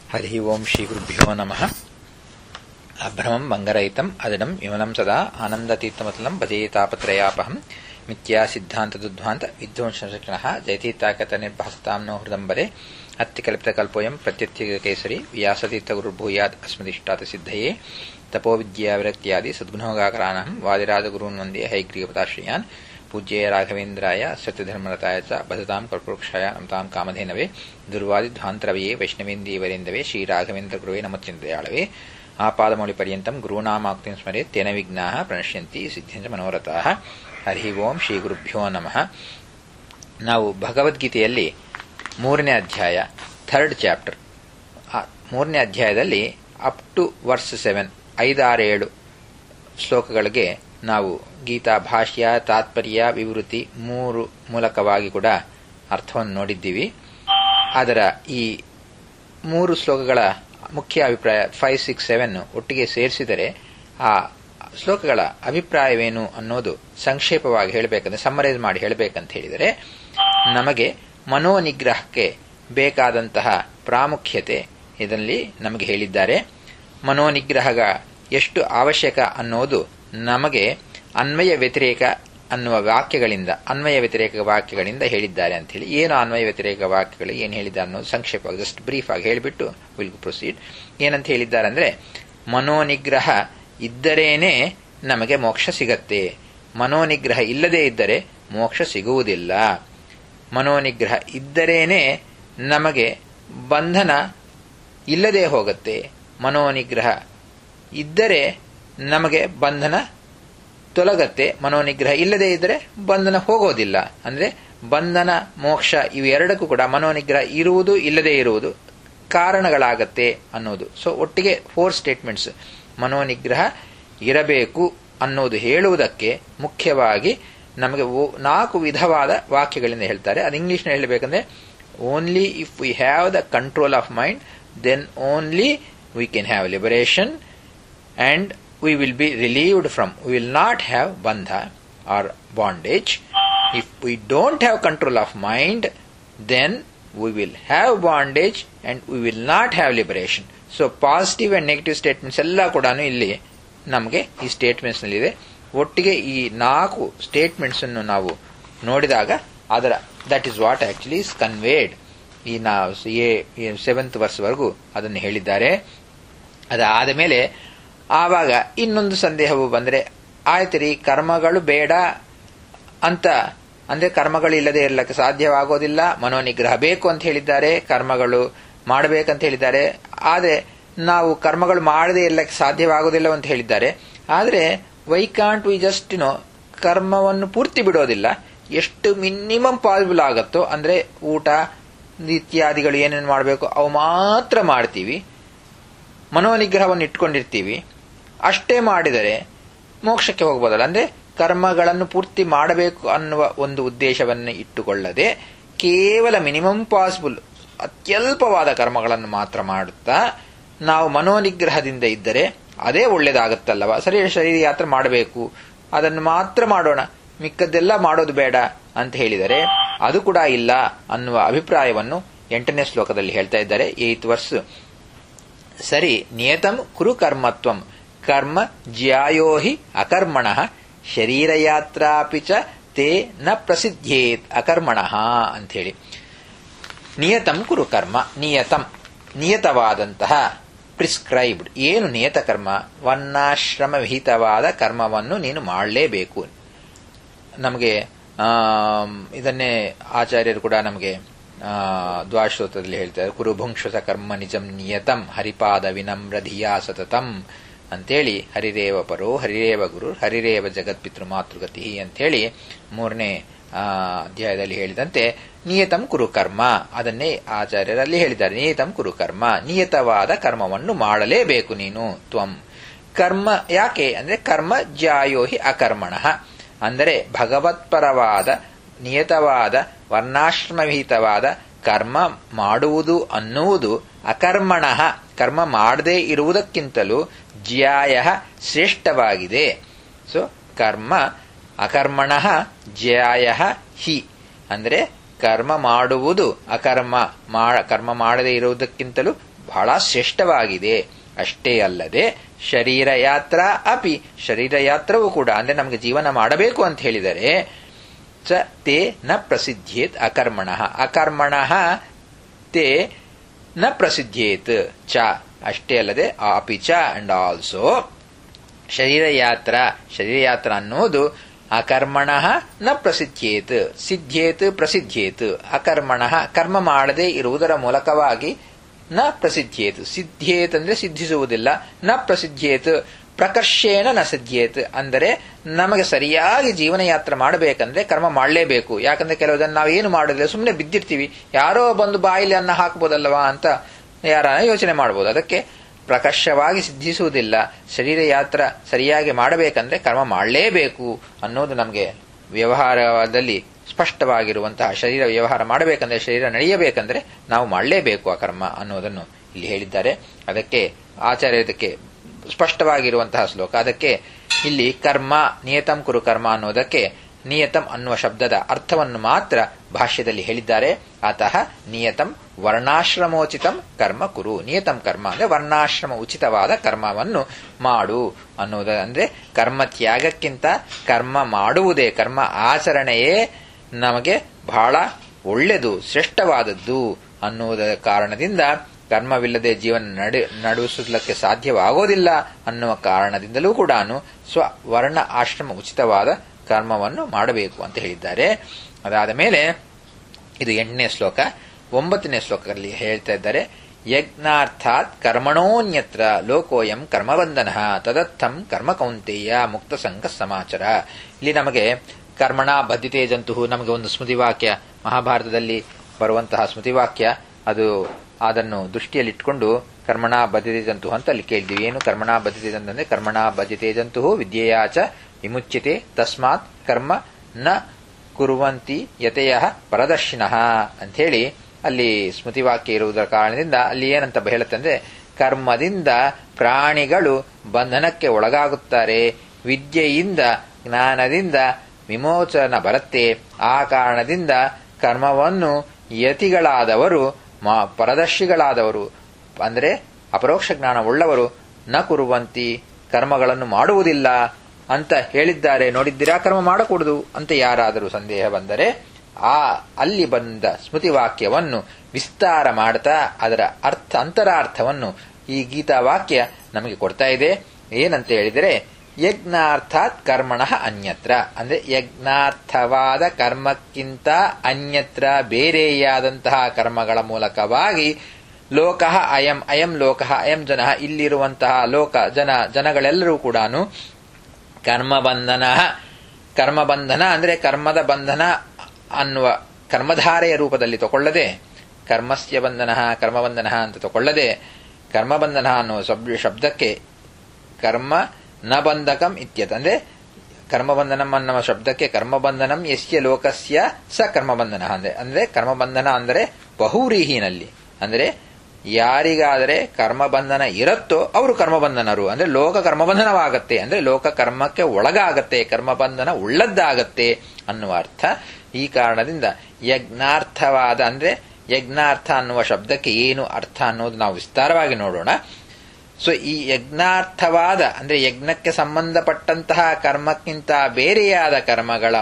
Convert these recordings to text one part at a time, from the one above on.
ಹರಿ ಓಂ ಶ್ರೀ ಗುರುಭ್ಯೋ ನಮಃ ಅಭ್ರಮಂ ಮಂಗರಹಿತಂ ಅದಡಂ ವಿಮಲಂ ಸದಾ ಆನಂದತೀರ್ಥಮತಲಂ ಭಜೇತಾಪತ್ರಯಾಪಹಂ ಮಿಥ್ಯಾ ಸಿದ್ಧಾಂತದುಧ್ವಾಂತ ವಿಧ್ವಂಸಕ್ಷಣಃ ಜಯತೀತಾಕತ ನಿರ್ಭಾಸತಾಂ ನೋ ಹೃದಂಬರೆ ಅತ್ಯಕಲ್ಪಿತಕಲ್ಪೋಯಂ ಪ್ರತ್ಯರ್ಥಿಕೇಸರಿ ವ್ಯಾಸತೀರ್ಥಗುರುರ್ಭೂಯಾತ್ ಅಸ್ಮದಿಷ್ಟಾತ ಸಿದ್ಧಯೇ ತಪೋವಿದ್ಯಾವಿರಕ್ತ್ಯಾದಿ ಸದ್ಗುಣೋಗಾಕರಾನಹಂ ವಾದಿರಾಜಗುರೂನ್ ವಂದೇ ಹೈಗ್ರೀವತಾಶ್ರಯಾನ್ ಪೂಜ್ಯೇಯ ರಾಘವೇಂದ್ರಾಯ ಸತ್ಯಧರ್ಮರತಾಯ ಚ ಭಜತಾಂ ಕಲ್ಪವೃಕ್ಷಾಯ ನಮತಾಂ ಕಾಮಧೇನವೇ ದುರ್ವಾದಿಧ್ವಾಂತರವಯೇ ವೈಷ್ಣವೇಂದೀವರೆಂದವೇ ಶ್ರೀರಾಘವೇಂದ್ರ ಗುರುವೇ ನಮಚಿಂತಯಾಳವೇ ಆಪಾದಮೌಳಿ ಪರ್ಯಂತಂ ಗುರುನಾಮಾಕ್ತಿಂ ಸ್ಮರೆ ತೇನ ವಿಘ್ನಾಃ ಪ್ರಣಶ್ಯಂತಿ ಸಿದ್ಧಿಂಚ ಮನೋರಥಾಃ ಹರಿ ಓಂ ಶ್ರೀ ಗುರುಭ್ಯೋ ನಮಃ ನಾವು ಭಗವದ್ಗೀತೆಯಲ್ಲಿ ಮೂರನೇ ಅಧ್ಯಾಯ ಥರ್ಡ್ ಚಾಪ್ಟರ್ ಮೂರನೇ ಅಧ್ಯಾಯದಲ್ಲಿ ಅಪ್ ಟು ವರ್ಸ್ ಸೆವೆನ್ ಐದಾರು ಏಳು ಶ್ಲೋಕಗಳಿಗೆ ನಾವು ಗೀತಾ ಭಾಷ್ಯ ತಾತ್ಪರ್ಯ ವಿವೃತಿ ಮೂರು ಮೂಲಕವಾಗಿ ಕೂಡ ಅರ್ಥವನ್ನು ನೋಡಿದ್ದೀವಿ ಅದರ ಈ ಮೂರು ಶ್ಲೋಕಗಳ ಮುಖ್ಯ ಅಭಿಪ್ರಾಯ ಫೈವ್ ಸಿಕ್ಸ್ ಸೆವೆನ್ ಒಟ್ಟಿಗೆ ಸೇರಿಸಿದರೆ ಆ ಶ್ಲೋಕಗಳ ಅಭಿಪ್ರಾಯವೇನು ಅನ್ನೋದು ಸಂಕ್ಷೇಪವಾಗಿ ಹೇಳಬೇಕಂದ್ರೆ ಸಮ್ಮರೈಸ್ ಮಾಡಿ ಹೇಳಬೇಕಂತ ಹೇಳಿದರೆ ನಮಗೆ ಮನೋನಿಗ್ರಹಕ್ಕೆ ಬೇಕಾದಂತಹ ಪ್ರಾಮುಖ್ಯತೆ ಇದರಲ್ಲಿ ನಮಗೆ ಹೇಳಿದ್ದಾರೆ ಮನೋನಿಗ್ರಹ ಎಷ್ಟು ಅವಶ್ಯಕ ಅನ್ನೋದು ನಮಗೆ ಅನ್ವಯ ವ್ಯತಿರೇಕ ಅನ್ನುವ ವಾಕ್ಯಗಳಿಂದ ಅನ್ವಯ ವ್ಯತಿರೇಕ ವಾಕ್ಯಗಳಿಂದ ಹೇಳಿದ್ದಾರೆ ಅಂತ ಹೇಳಿ ಏನು ಅನ್ವಯ ವ್ಯತಿರೇಕ ವಾಕ್ಯಗಳು ಏನು ಹೇಳಿದ್ದಾರೆ ಅನ್ನೋದು ಸಂಕ್ಷೇಪವಾಗಿ ಜಸ್ಟ್ ಬ್ರೀಫ್ ಆಗಿ ಹೇಳಿಬಿಟ್ಟು ವಿಲ್ ಪ್ರೊಸೀಡ್ ಏನಂತ ಹೇಳಿದ್ದಾರೆ ಅಂದ್ರೆ ಮನೋನಿಗ್ರಹ ಇದ್ದರೇನೆ ನಮಗೆ ಮೋಕ್ಷ ಸಿಗತ್ತೆ ಮನೋನಿಗ್ರಹ ಇಲ್ಲದೇ ಇದ್ದರೆ ಮೋಕ್ಷ ಸಿಗುವುದಿಲ್ಲ ಮನೋನಿಗ್ರಹ ಇದ್ದರೇನೆ ನಮಗೆ ಬಂಧನ ಇಲ್ಲದೆ ಹೋಗುತ್ತೆ ಮನೋನಿಗ್ರಹ ಇದ್ದರೆ ನಮಗೆ ಬಂಧನ ತೊಲಗತ್ತೆ ಮನೋನಿಗ್ರಹ ಇಲ್ಲದೆ ಇದ್ದರೆ ಬಂಧನ ಹೋಗೋದಿಲ್ಲ ಅಂದ್ರೆ ಬಂಧನ ಮೋಕ್ಷ ಇವೆರಡಕ್ಕೂ ಕೂಡ ಮನೋನಿಗ್ರಹ ಇರುವುದು ಇಲ್ಲದೆ ಇರುವುದು ಕಾರಣಗಳಾಗತ್ತೆ ಅನ್ನೋದು ಸೊ ಒಟ್ಟಿಗೆ ಫೋರ್ ಸ್ಟೇಟ್ಮೆಂಟ್ಸ್ ಮನೋನಿಗ್ರಹ ಇರಬೇಕು ಅನ್ನೋದು ಹೇಳುವುದಕ್ಕೆ ಮುಖ್ಯವಾಗಿ ನಮಗೆ ನಾಲ್ಕು ವಿಧವಾದ ವಾಕ್ಯಗಳಿಂದ ಹೇಳ್ತಾರೆ ಅದು ಇಂಗ್ಲಿಷ್ನ ಹೇಳಬೇಕಂದ್ರೆ only if we have the control of mind then only we can have liberation and we will be relieved from, we will not have bandha or bondage. If we don't have control of mind, then we will have bondage and we will not have liberation. So positive and negative statements ಎಲ್ಲ ಕೂಡ ಇಲ್ಲಿ ನಮಗೆ ಈ statements ನಲ್ಲಿದೆ ಒಟ್ಟಿಗೆ ಈ ನಾಲ್ಕು statements ಅನ್ನು ನಾವು ನೋಡಿದಾಗ ಅದರ that is what actually is conveyed ಈ ನಾವು ಎ ಸೆವೆಂತ್ ವರ್ಸ್ವರೆಗೂ ಅದನ್ನು ಹೇಳಿದ್ದಾರೆ ಅದಾದ ಮೇಲೆ ಆವಾಗ ಇನ್ನೊಂದು ಸಂದೇಹವು ಬಂದರೆ ಆಯ್ತು ರೀ ಕರ್ಮಗಳು ಬೇಡ ಅಂತ ಅಂದ್ರೆ ಕರ್ಮಗಳು ಇಲ್ಲದೆ ಇರಲಿಕ್ಕೆ ಸಾಧ್ಯವಾಗೋದಿಲ್ಲ ಮನೋನಿಗ್ರಹ ಬೇಕು ಅಂತ ಹೇಳಿದ್ದಾರೆ ಕರ್ಮಗಳು ಮಾಡಬೇಕಂತ ಹೇಳಿದ್ದಾರೆ ಆದರೆ ನಾವು ಕರ್ಮಗಳು ಮಾಡದೇ ಇರಲಿಕ್ಕೆ ಸಾಧ್ಯವಾಗೋದಿಲ್ಲ ಅಂತ ಹೇಳಿದ್ದಾರೆ ಆದರೆ why can't we just no ಕರ್ಮವನ್ನು ಪೂರ್ತಿ ಬಿಡೋದಿಲ್ಲ ಎಷ್ಟು ಮಿನಿಮಮ್ ಪಾಸಿಬಲ್ ಆಗುತ್ತೋ ಅಂದ್ರೆ ಊಟ ಇತ್ಯಾದಿಗಳು ಏನೇನು ಮಾಡಬೇಕು ಅವು ಮಾತ್ರ ಮಾಡ್ತೀವಿ ಮನೋನಿಗ್ರಹವನ್ನು ಇಟ್ಕೊಂಡಿರ್ತೀವಿ ಅಷ್ಟೇ ಮಾಡಿದರೆ ಮೋಕ್ಷಕ್ಕೆ ಹೋಗಬಹುದಲ್ಲ ಅಂದ್ರೆ ಕರ್ಮಗಳನ್ನು ಪೂರ್ತಿ ಮಾಡಬೇಕು ಅನ್ನುವ ಒಂದು ಉದ್ದೇಶವನ್ನು ಇಟ್ಟುಕೊಳ್ಳದೆ ಕೇವಲ ಮಿನಿಮಮ್ ಪಾಸಿಬಲ್ ಅತ್ಯಲ್ಪವಾದ ಕರ್ಮಗಳನ್ನು ಮಾತ್ರ ಮಾಡುತ್ತಾ ನಾವು ಮನೋನಿಗ್ರಹದಿಂದ ಇದ್ದರೆ ಅದೇ ಒಳ್ಳೇದಾಗುತ್ತಲ್ಲವ ಸರಿ ಶರೀರ ಯಾತ್ರೆ ಮಾಡಬೇಕು ಅದನ್ನು ಮಾತ್ರ ಮಾಡೋಣ ಮಿಕ್ಕದ್ದೆಲ್ಲ ಮಾಡೋದು ಬೇಡ ಅಂತ ಹೇಳಿದರೆ ಅದು ಕೂಡ ಇಲ್ಲ ಅನ್ನುವ ಅಭಿಪ್ರಾಯವನ್ನು ಎಂಟನೇ ಶ್ಲೋಕದಲ್ಲಿ ಹೇಳ್ತಾ ಇದ್ದಾರೆ ಏತ್ ವರ್ಸ್ ಸರಿ ನಿಯತಂ ಕುರು ಕರ್ಮತ್ವಂ ಕರ್ಮ ಜ್ಯಾಯೋ ಹಿ ಅಕರ್ಮಣ ಶರೀರಯಾತ್ರಾಪಿ ಚ ತೇ ನ ಪ್ರಸಿದ್ಧೇತ್ ಅಕರ್ಮಣ ಅಂಥೇಳಿ ನಿಯತಂ ಕುರು ಕರ್ಮ ನಿಯತಂ ನಿಯತವಾದಂತಹ ಪ್ರಿಸ್ಕ್ರೈಬ್ಡ್ ಏನು ನಿಯತ ಕರ್ಮ ವರ್ಣಾಶ್ರಮ ವಿಹಿತವಾದ ಕರ್ಮವನ್ನು ನೀನು ಮಾಡಲೇಬೇಕು ನಮಗೆ ಇದನ್ನೇ ಆಚಾರ್ಯರು ಕೂಡ ನಮಗೆ ದ್ವಾಶ್ರೋತದಲ್ಲಿ ಹೇಳ್ತಾರೆ ಕುರುಭುಂಕ್ಷುತ ಕರ್ಮ ನಿಜಂ ನಿಯತಂ ಹರಿಪಾದ ವಿನಮ್ರ ಧಿಯಾ ಸತತಂ ಅಂತೇಳಿ ಹರಿರೇವ ಪರೋ ಹರಿರೇವ ಗುರು ಹರಿರೇವ ಜಗತ್ಪಿತೃ ಮಾತೃಗತಿ ಅಂತೇಳಿ ಮೂರನೇ ಅಧ್ಯಾಯದಲ್ಲಿ ಹೇಳಿದಂತೆ ನಿಯತಂ ಕುರು ಕರ್ಮ ಅದನ್ನೇ ಆಚಾರ್ಯರಲ್ಲಿ ಹೇಳಿದ್ದಾರೆ ನಿಯತಂ ಕುರು ಕರ್ಮ ನಿಯತವಾದ ಕರ್ಮವನ್ನು ಮಾಡಲೇಬೇಕು ನೀನು ತ್ವಂ ಕರ್ಮ ಯಾಕೆ ಅಂದ್ರೆ ಕರ್ಮ ಜಾಯೋಹಿ ಅಕರ್ಮಣ ಅಂದರೆ ಭಗವತ್ಪರವಾದ ನಿಯತವಾದ ವರ್ಣಾಶ್ರಮವಿಹಿತವಾದ ಕರ್ಮ ಮಾಡುವುದು ಅನ್ನುವುದು ಅಕರ್ಮಣ ಕರ್ಮ ಮಾಡದೇ ಇರುವುದಕ್ಕಿಂತಲೂ ಜ್ಯಾಯ ಶ್ರೇಷ್ಠವಾಗಿದೆ ಸೊ ಕರ್ಮ ಅಕರ್ಮಣ ಜ್ಯಾಯ ಹಿ ಅಂದರೆ ಕರ್ಮ ಮಾಡುವುದು ಅಕರ್ಮ ಕರ್ಮ ಮಾಡದೇ ಇರುವುದಕ್ಕಿಂತಲೂ ಬಹಳ ಶ್ರೇಷ್ಠವಾಗಿದೆ ಅಷ್ಟೇ ಅಲ್ಲದೆ ಶರೀರ ಯಾತ್ರ ಅಪಿ ಶರೀರ ಯಾತ್ರವೂ ಕೂಡ ಅಂದ್ರೆ ನಮಗೆ ಜೀವನ ಮಾಡಬೇಕು ಅಂತ ಹೇಳಿದರೆ ಚ ತೇ ನ ಪ್ರಸಿದ್ಧೇತ್ ಅಕರ್ಮಣ ಅಕರ್ಮಣ ತೇ ನ ಪ್ರಸಿದ್ಧೇತ್ ಚ ಅಷ್ಟೇ ಅಲ್ಲದೆ ಅಪಿ ಚ ಅಂಡ್ ಆಲ್ಸೋ ಶರೀರ ಯಾತ್ರ ಶರೀರ ಯಾತ್ರ ಅನ್ನೋದು ಅಕರ್ಮಣ ನ ಪ್ರಸಿದ್ಧೇತ್ ಸಿದ್ಧೇತ್ ಪ್ರಸಿದ್ಧೇತ್ ಅಕರ್ಮಣ ಕರ್ಮ ಮಾಡದೆ ಇರುವುದರ ಮೂಲಕವಾಗಿ ನ ಪ್ರಸಿದ್ಧೇತ್ ಸಿದ್ಧೇತ್ ಅಂದ್ರೆ ಸಿದ್ಧಿಸುವುದಿಲ್ಲ ನ ಪ್ರಸಿದ್ಧೇತ್ ಪ್ರಕರ್ಷೇಣ ನ ಸಿದ್ಧೇತ್ ಅಂದರೆ ನಮಗೆ ಸರಿಯಾಗಿ ಜೀವನ ಯಾತ್ರೆ ಮಾಡಬೇಕಂದ್ರೆ ಕರ್ಮ ಮಾಡಲೇಬೇಕು ಯಾಕಂದ್ರೆ ಕೆಲವುದನ್ನು ನಾವು ಏನು ಮಾಡೋದಿಲ್ಲ ಸುಮ್ಮನೆ ಬಿದ್ದಿರ್ತೀವಿ ಯಾರೋ ಬಂದು ಬಾಯಿಲಿ ಅನ್ನ ಹಾಕ್ಬೋದಲ್ವಾ ಅಂತ ಯಾರ ಯೋಚನೆ ಮಾಡಬಹುದು ಅದಕ್ಕೆ ಪ್ರಕರ್ಷವಾಗಿ ಸಿದ್ಧಿಸುವುದಿಲ್ಲ ಶರೀರ ಯಾತ್ರ ಸರಿಯಾಗಿ ಮಾಡಬೇಕಂದ್ರೆ ಕರ್ಮ ಮಾಡಲೇಬೇಕು ಅನ್ನೋದು ನಮಗೆ ವ್ಯವಹಾರದಲ್ಲಿ ಸ್ಪಷ್ಟವಾಗಿರುವಂತಹ ಶರೀರ ವ್ಯವಹಾರ ಮಾಡಬೇಕಂದ್ರೆ ಶರೀರ ನಡೆಯಬೇಕಂದ್ರೆ ನಾವು ಮಾಡಲೇಬೇಕು ಆ ಕರ್ಮ ಅನ್ನೋದನ್ನು ಇಲ್ಲಿ ಹೇಳಿದ್ದಾರೆ ಅದಕ್ಕೆ ಆಚಾರ್ಯ ಇದಕ್ಕೆ ಸ್ಪಷ್ಟವಾಗಿರುವಂತಹ ಶ್ಲೋಕ ಅದಕ್ಕೆ ಇಲ್ಲಿ ಕರ್ಮ ನಿಯತಂ ಕುರು ಕರ್ಮ ಅನ್ನೋದಕ್ಕೆ ನಿಯತಂ ಅನ್ನುವ ಶಬ್ದದ ಅರ್ಥವನ್ನು ಮಾತ್ರ ಭಾಷ್ಯದಲ್ಲಿ ಹೇಳಿದ್ದಾರೆ ಅತಃ ನಿಯತಂ ವರ್ಣಾಶ್ರಮೋಚಿತಂ ಕರ್ಮ ಕುರು ನಿಯತಂ ಕರ್ಮ ಅಂದ್ರೆ ವರ್ಣಾಶ್ರಮ ಉಚಿತವಾದ ಕರ್ಮವನ್ನು ಮಾಡು ಅನ್ನೋದ ಅಂದ್ರೆ ಕರ್ಮ ತ್ಯಾಗಕ್ಕಿಂತ ಕರ್ಮ ಮಾಡುವುದೇ ಕರ್ಮ ಆಚರಣೆಯೇ ನಮಗೆ ಬಹಳ ಒಳ್ಳೆದು ಶ್ರೇಷ್ಠವಾದದ್ದು ಅನ್ನುವುದರ ಕಾರಣದಿಂದ ಕರ್ಮವಿಲ್ಲದೆ ಜೀವನ ನಡೆ ನಡೆಸಲಿಕ್ಕೆ ಸಾಧ್ಯವಾಗೋದಿಲ್ಲ ಅನ್ನುವ ಕಾರಣದಿಂದಲೂ ಕೂಡ ಸ್ವ ವರ್ಣ ಆಶ್ರಮ ಉಚಿತವಾದ ಕರ್ಮವನ್ನು ಮಾಡಬೇಕು ಅಂತ ಹೇಳಿದ್ದಾರೆ ಅದಾದ ಮೇಲೆ ಇದು ಎಂಟನೇ ಶ್ಲೋಕ ಒಂಬತ್ತನೇ ಶ್ಲೋಕದಲ್ಲಿ ಹೇಳ್ತಾ ಇದ್ದಾರೆ ಯಜ್ಞಾರ್ಥಾತ್ ಕರ್ಮಣೋನ್ಯತ್ರ ಲೋಕೋಯಂ ಕರ್ಮಬಂಧನ ತದರ್ಥಂ ಕರ್ಮ ಕೌಂತೆಯ ಮುಕ್ತ ಸಂಘ ಸಮಾಚಾರ ಇಲ್ಲಿ ನಮಗೆ ಕರ್ಮಣ ಬದ್ಧತೆ ಜಂತು ನಮಗೆ ಒಂದು ಸ್ಮೃತಿವಾಕ್ಯ ಮಹಾಭಾರತದಲ್ಲಿ ಬರುವಂತಹ ಸ್ಮೃತಿವಾಕ್ಯ ಅದು ಅದನ್ನು ದೃಷ್ಟಿಯಲ್ಲಿಟ್ಕೊಂಡು ಕರ್ಮಣ ಬದ್ಧತೆ ಜಂತು ಅಂತ ಅಲ್ಲಿ ಕೇಳಿದ್ವಿ ಏನು ಕರ್ಮಣ ಬದ್ಧತೆ ಜಂತು ಅಂದ್ರೆ ಕರ್ಮಣ ಬದ್ಧತೆ ಜಂತು ವಿದ್ಯೆಯಾಚ ವಿಮುಚ್ಯತೆ ತಸ್ಮಾತ್ ಕರ್ಮ ನ ಕುರುವಂತಿ ಯತೆಯ ಪರದರ್ಶಿನಃ ಅಂಥೇಳಿ ಅಲ್ಲಿ ಸ್ಮೃತಿವಾಕ್ಯ ಇರುವುದರ ಕಾರಣದಿಂದ ಅಲ್ಲಿ ಏನಂತ ಹೇಳುತ್ತಂದ್ರೆ ಕರ್ಮದಿಂದ ಪ್ರಾಣಿಗಳು ಬಂಧನಕ್ಕೆ ಒಳಗಾಗುತ್ತಾರೆ ವಿದ್ಯೆಯಿಂದ ಜ್ಞಾನದಿಂದ ವಿಮೋಚನ ಬರುತ್ತೆ ಆ ಕಾರಣದಿಂದ ಕರ್ಮವನ್ನು ಯತಿಗಳಾದವರು ಪರದರ್ಶಿಗಳಾದವರು ಅಂದರೆ ಅಪರೋಕ್ಷ ಜ್ಞಾನ ಉಳ್ಳವರು ನ ಕುರುವಂತಿ ಕರ್ಮಗಳನ್ನು ಮಾಡುವುದಿಲ್ಲ ಅಂತ ಹೇಳಿದ್ದಾರೆ ನೋಡಿದ್ದೀರಾ ಕರ್ಮ ಮಾಡಕೂಡದು ಅಂತ ಯಾರಾದರೂ ಸಂದೇಹ ಬಂದರೆ ಆ ಅಲ್ಲಿ ಬಂದ ಸ್ಮೃತಿವಾಕ್ಯವನ್ನು ವಿಸ್ತಾರ ಮಾಡ್ತಾ ಅದರ ಅರ್ಥ ಅಂತರಾರ್ಥವನ್ನು ಈ ಗೀತಾವಾಕ್ಯ ನಮಗೆ ಕೊಡ್ತಾ ಇದೆ ಏನಂತ ಹೇಳಿದರೆ ಯಜ್ಞಾರ್ಥಾತ್ ಕರ್ಮಣ ಅನ್ಯತ್ರ ಅಂದ್ರೆ ಯಜ್ಞಾರ್ಥವಾದ ಕರ್ಮಕ್ಕಿಂತ ಅನ್ಯತ್ರ ಬೇರೆಯಾದಂತಹ ಕರ್ಮಗಳ ಮೂಲಕವಾಗಿ ಲೋಕ ಅಯಂ ಅಯಂ ಲೋಕ ಅಯಂ ಜನ ಇಲ್ಲಿರುವಂತಹ ಲೋಕ ಜನ ಜನಗಳೆಲ್ಲರೂ ಕೂಡ ಕರ್ಮಬಂಧನ ಕರ್ಮಬಂಧನ ಅಂದ್ರೆ ಕರ್ಮದ ಬಂಧನ ಅನ್ನುವ ಕರ್ಮಧಾರೆಯ ರೂಪದಲ್ಲಿ ತಗೊಳ್ಳದೆ ಕರ್ಮಸ್ಯ ಬಂಧನ ಕರ್ಮಬಂಧನ ಅಂತ ತಗೊಳ್ಳದೆ ಕರ್ಮಬಂಧನ ಅನ್ನುವ ಶಬ್ದಕ್ಕೆ ಕರ್ಮ ನ ಬಂಧಕಂ ಇತ್ಯತ್ ಅಂದ್ರೆ ಕರ್ಮಬಂಧನಂ ಅನ್ನುವ ಶಬ್ದಕ್ಕೆ ಕರ್ಮಬಂಧನಂ ಯಸ್ಯ ಲೋಕಸ್ಯ ಸ ಕರ್ಮಬಂಧನ ಅಂದ್ರೆ ಅಂದ್ರೆ ಕರ್ಮಬಂಧನ ಅಂದರೆ ಬಹುರೀಹಿನಲ್ಲಿ ಅಂದ್ರೆ ಯಾರಿಗಾದರೆ ಕರ್ಮಬಂಧನ ಇರುತ್ತೋ ಅವರು ಕರ್ಮಬಂಧನರು ಅಂದ್ರೆ ಲೋಕ ಕರ್ಮಬಂಧನವಾಗತ್ತೆ ಅಂದ್ರೆ ಲೋಕ ಕರ್ಮಕ್ಕೆ ಒಳಗಾಗತ್ತೆ ಕರ್ಮಬಂಧನ ಉಳ್ಳದ್ದಾಗತ್ತೆ ಅನ್ನುವ ಅರ್ಥ ಈ ಕಾರಣದಿಂದ ಯಜ್ಞಾರ್ಥವಾದ ಅಂದ್ರೆ ಯಜ್ಞಾರ್ಥ ಅನ್ನುವ ಶಬ್ದಕ್ಕೆ ಏನು ಅರ್ಥ ಅನ್ನೋದು ನಾವು ವಿಸ್ತಾರವಾಗಿ ನೋಡೋಣ ಸೊ ಈ ಯಜ್ಞಾರ್ಥವಾದ ಅಂದ್ರೆ ಯಜ್ಞಕ್ಕೆ ಸಂಬಂಧಪಟ್ಟಂತಹ ಕರ್ಮಕ್ಕಿಂತ ಬೇರೆಯಾದ ಕರ್ಮಗಳ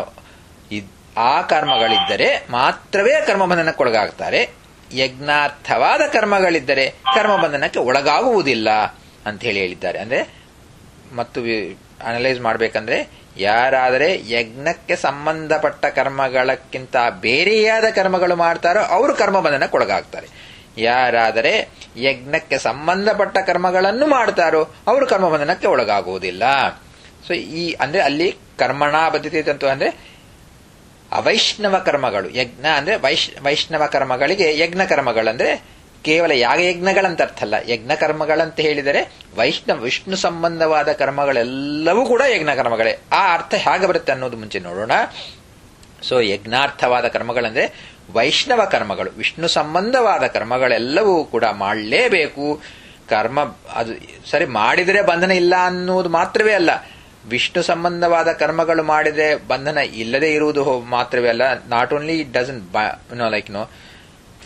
ಆ ಕರ್ಮಗಳಿದ್ದರೆ ಮಾತ್ರವೇ ಕರ್ಮಬಂಧನಕ್ಕೊಳಗಾಗ್ತಾರೆ ಯಜ್ಞಾರ್ಥವಾದ ಕರ್ಮಗಳಿದ್ದರೆ ಕರ್ಮಬಂಧನಕ್ಕೆ ಒಳಗಾಗುವುದಿಲ್ಲ ಅಂತ ಹೇಳಿ ಹೇಳಿದ್ದಾರೆ ಅಂದ್ರೆ ಮತ್ತು ಅನಲೈಸ್ ಮಾಡಬೇಕಂದ್ರೆ ಯಾರಾದರೆ ಯಜ್ಞಕ್ಕೆ ಸಂಬಂಧಪಟ್ಟ ಕರ್ಮಗಳಕ್ಕಿಂತ ಬೇರೆಯಾದ ಕರ್ಮಗಳು ಮಾಡ್ತಾರೋ ಅವರು ಕರ್ಮಬಂಧನಕ್ಕೆ ಒಳಗಾಗ್ತಾರೆ ಯಾರಾದರೆ ಯಜ್ಞಕ್ಕೆ ಸಂಬಂಧಪಟ್ಟ ಕರ್ಮಗಳನ್ನು ಮಾಡ್ತಾರೋ ಅವರು ಕರ್ಮಬಂಧನಕ್ಕೆ ಒಳಗಾಗುವುದಿಲ್ಲ ಸೊ ಈ ಅಂದ್ರೆ ಅಲ್ಲಿ ಕರ್ಮಣಾ ಬದ್ಧತೆ ತಂತು ಅಂದ್ರೆ ಅವೈಷ್ಣವ ಕರ್ಮಗಳು ಯಜ್ಞ ಅಂದ್ರೆ ವೈಶ್ ವೈಷ್ಣವ ಕರ್ಮಗಳಿಗೆ ಯಜ್ಞ ಕರ್ಮಗಳಂದ್ರೆ ಕೇವಲ ಯಾಗಯಜ್ಞಗಳಂತ ಅರ್ಥ ಅಲ್ಲ ಯಜ್ಞ ಕರ್ಮಗಳಂತ ಹೇಳಿದರೆ ವೈಷ್ಣವ ವಿಷ್ಣು ಸಂಬಂಧವಾದ ಕರ್ಮಗಳೆಲ್ಲವೂ ಕೂಡ ಯಜ್ಞ ಕರ್ಮಗಳೇ ಆ ಅರ್ಥ ಹೇಗೆ ಬರುತ್ತೆ ಅನ್ನೋದು ಮುಂಚೆ ನೋಡೋಣ ಸೊ ಯಜ್ಞಾರ್ಥವಾದ ಕರ್ಮಗಳಂದ್ರೆ ವೈಷ್ಣವ ಕರ್ಮಗಳು ವಿಷ್ಣು ಸಂಬಂಧವಾದ ಕರ್ಮಗಳೆಲ್ಲವೂ ಕೂಡ ಮಾಡಲೇಬೇಕು ಕರ್ಮ ಅದು ಸರಿ ಮಾಡಿದರೆ ಬಂಧನ ಇಲ್ಲ ಅನ್ನುವುದು ಮಾತ್ರವೇ ಅಲ್ಲ ವಿಷ್ಣು ಸಂಬಂಧವಾದ ಕರ್ಮಗಳು ಮಾಡಿದರೆ ಬಂಧನ ಇಲ್ಲದೆ ಇರುವುದು ಮಾತ್ರವೇ ಅಲ್ಲ not only it doesn't no like no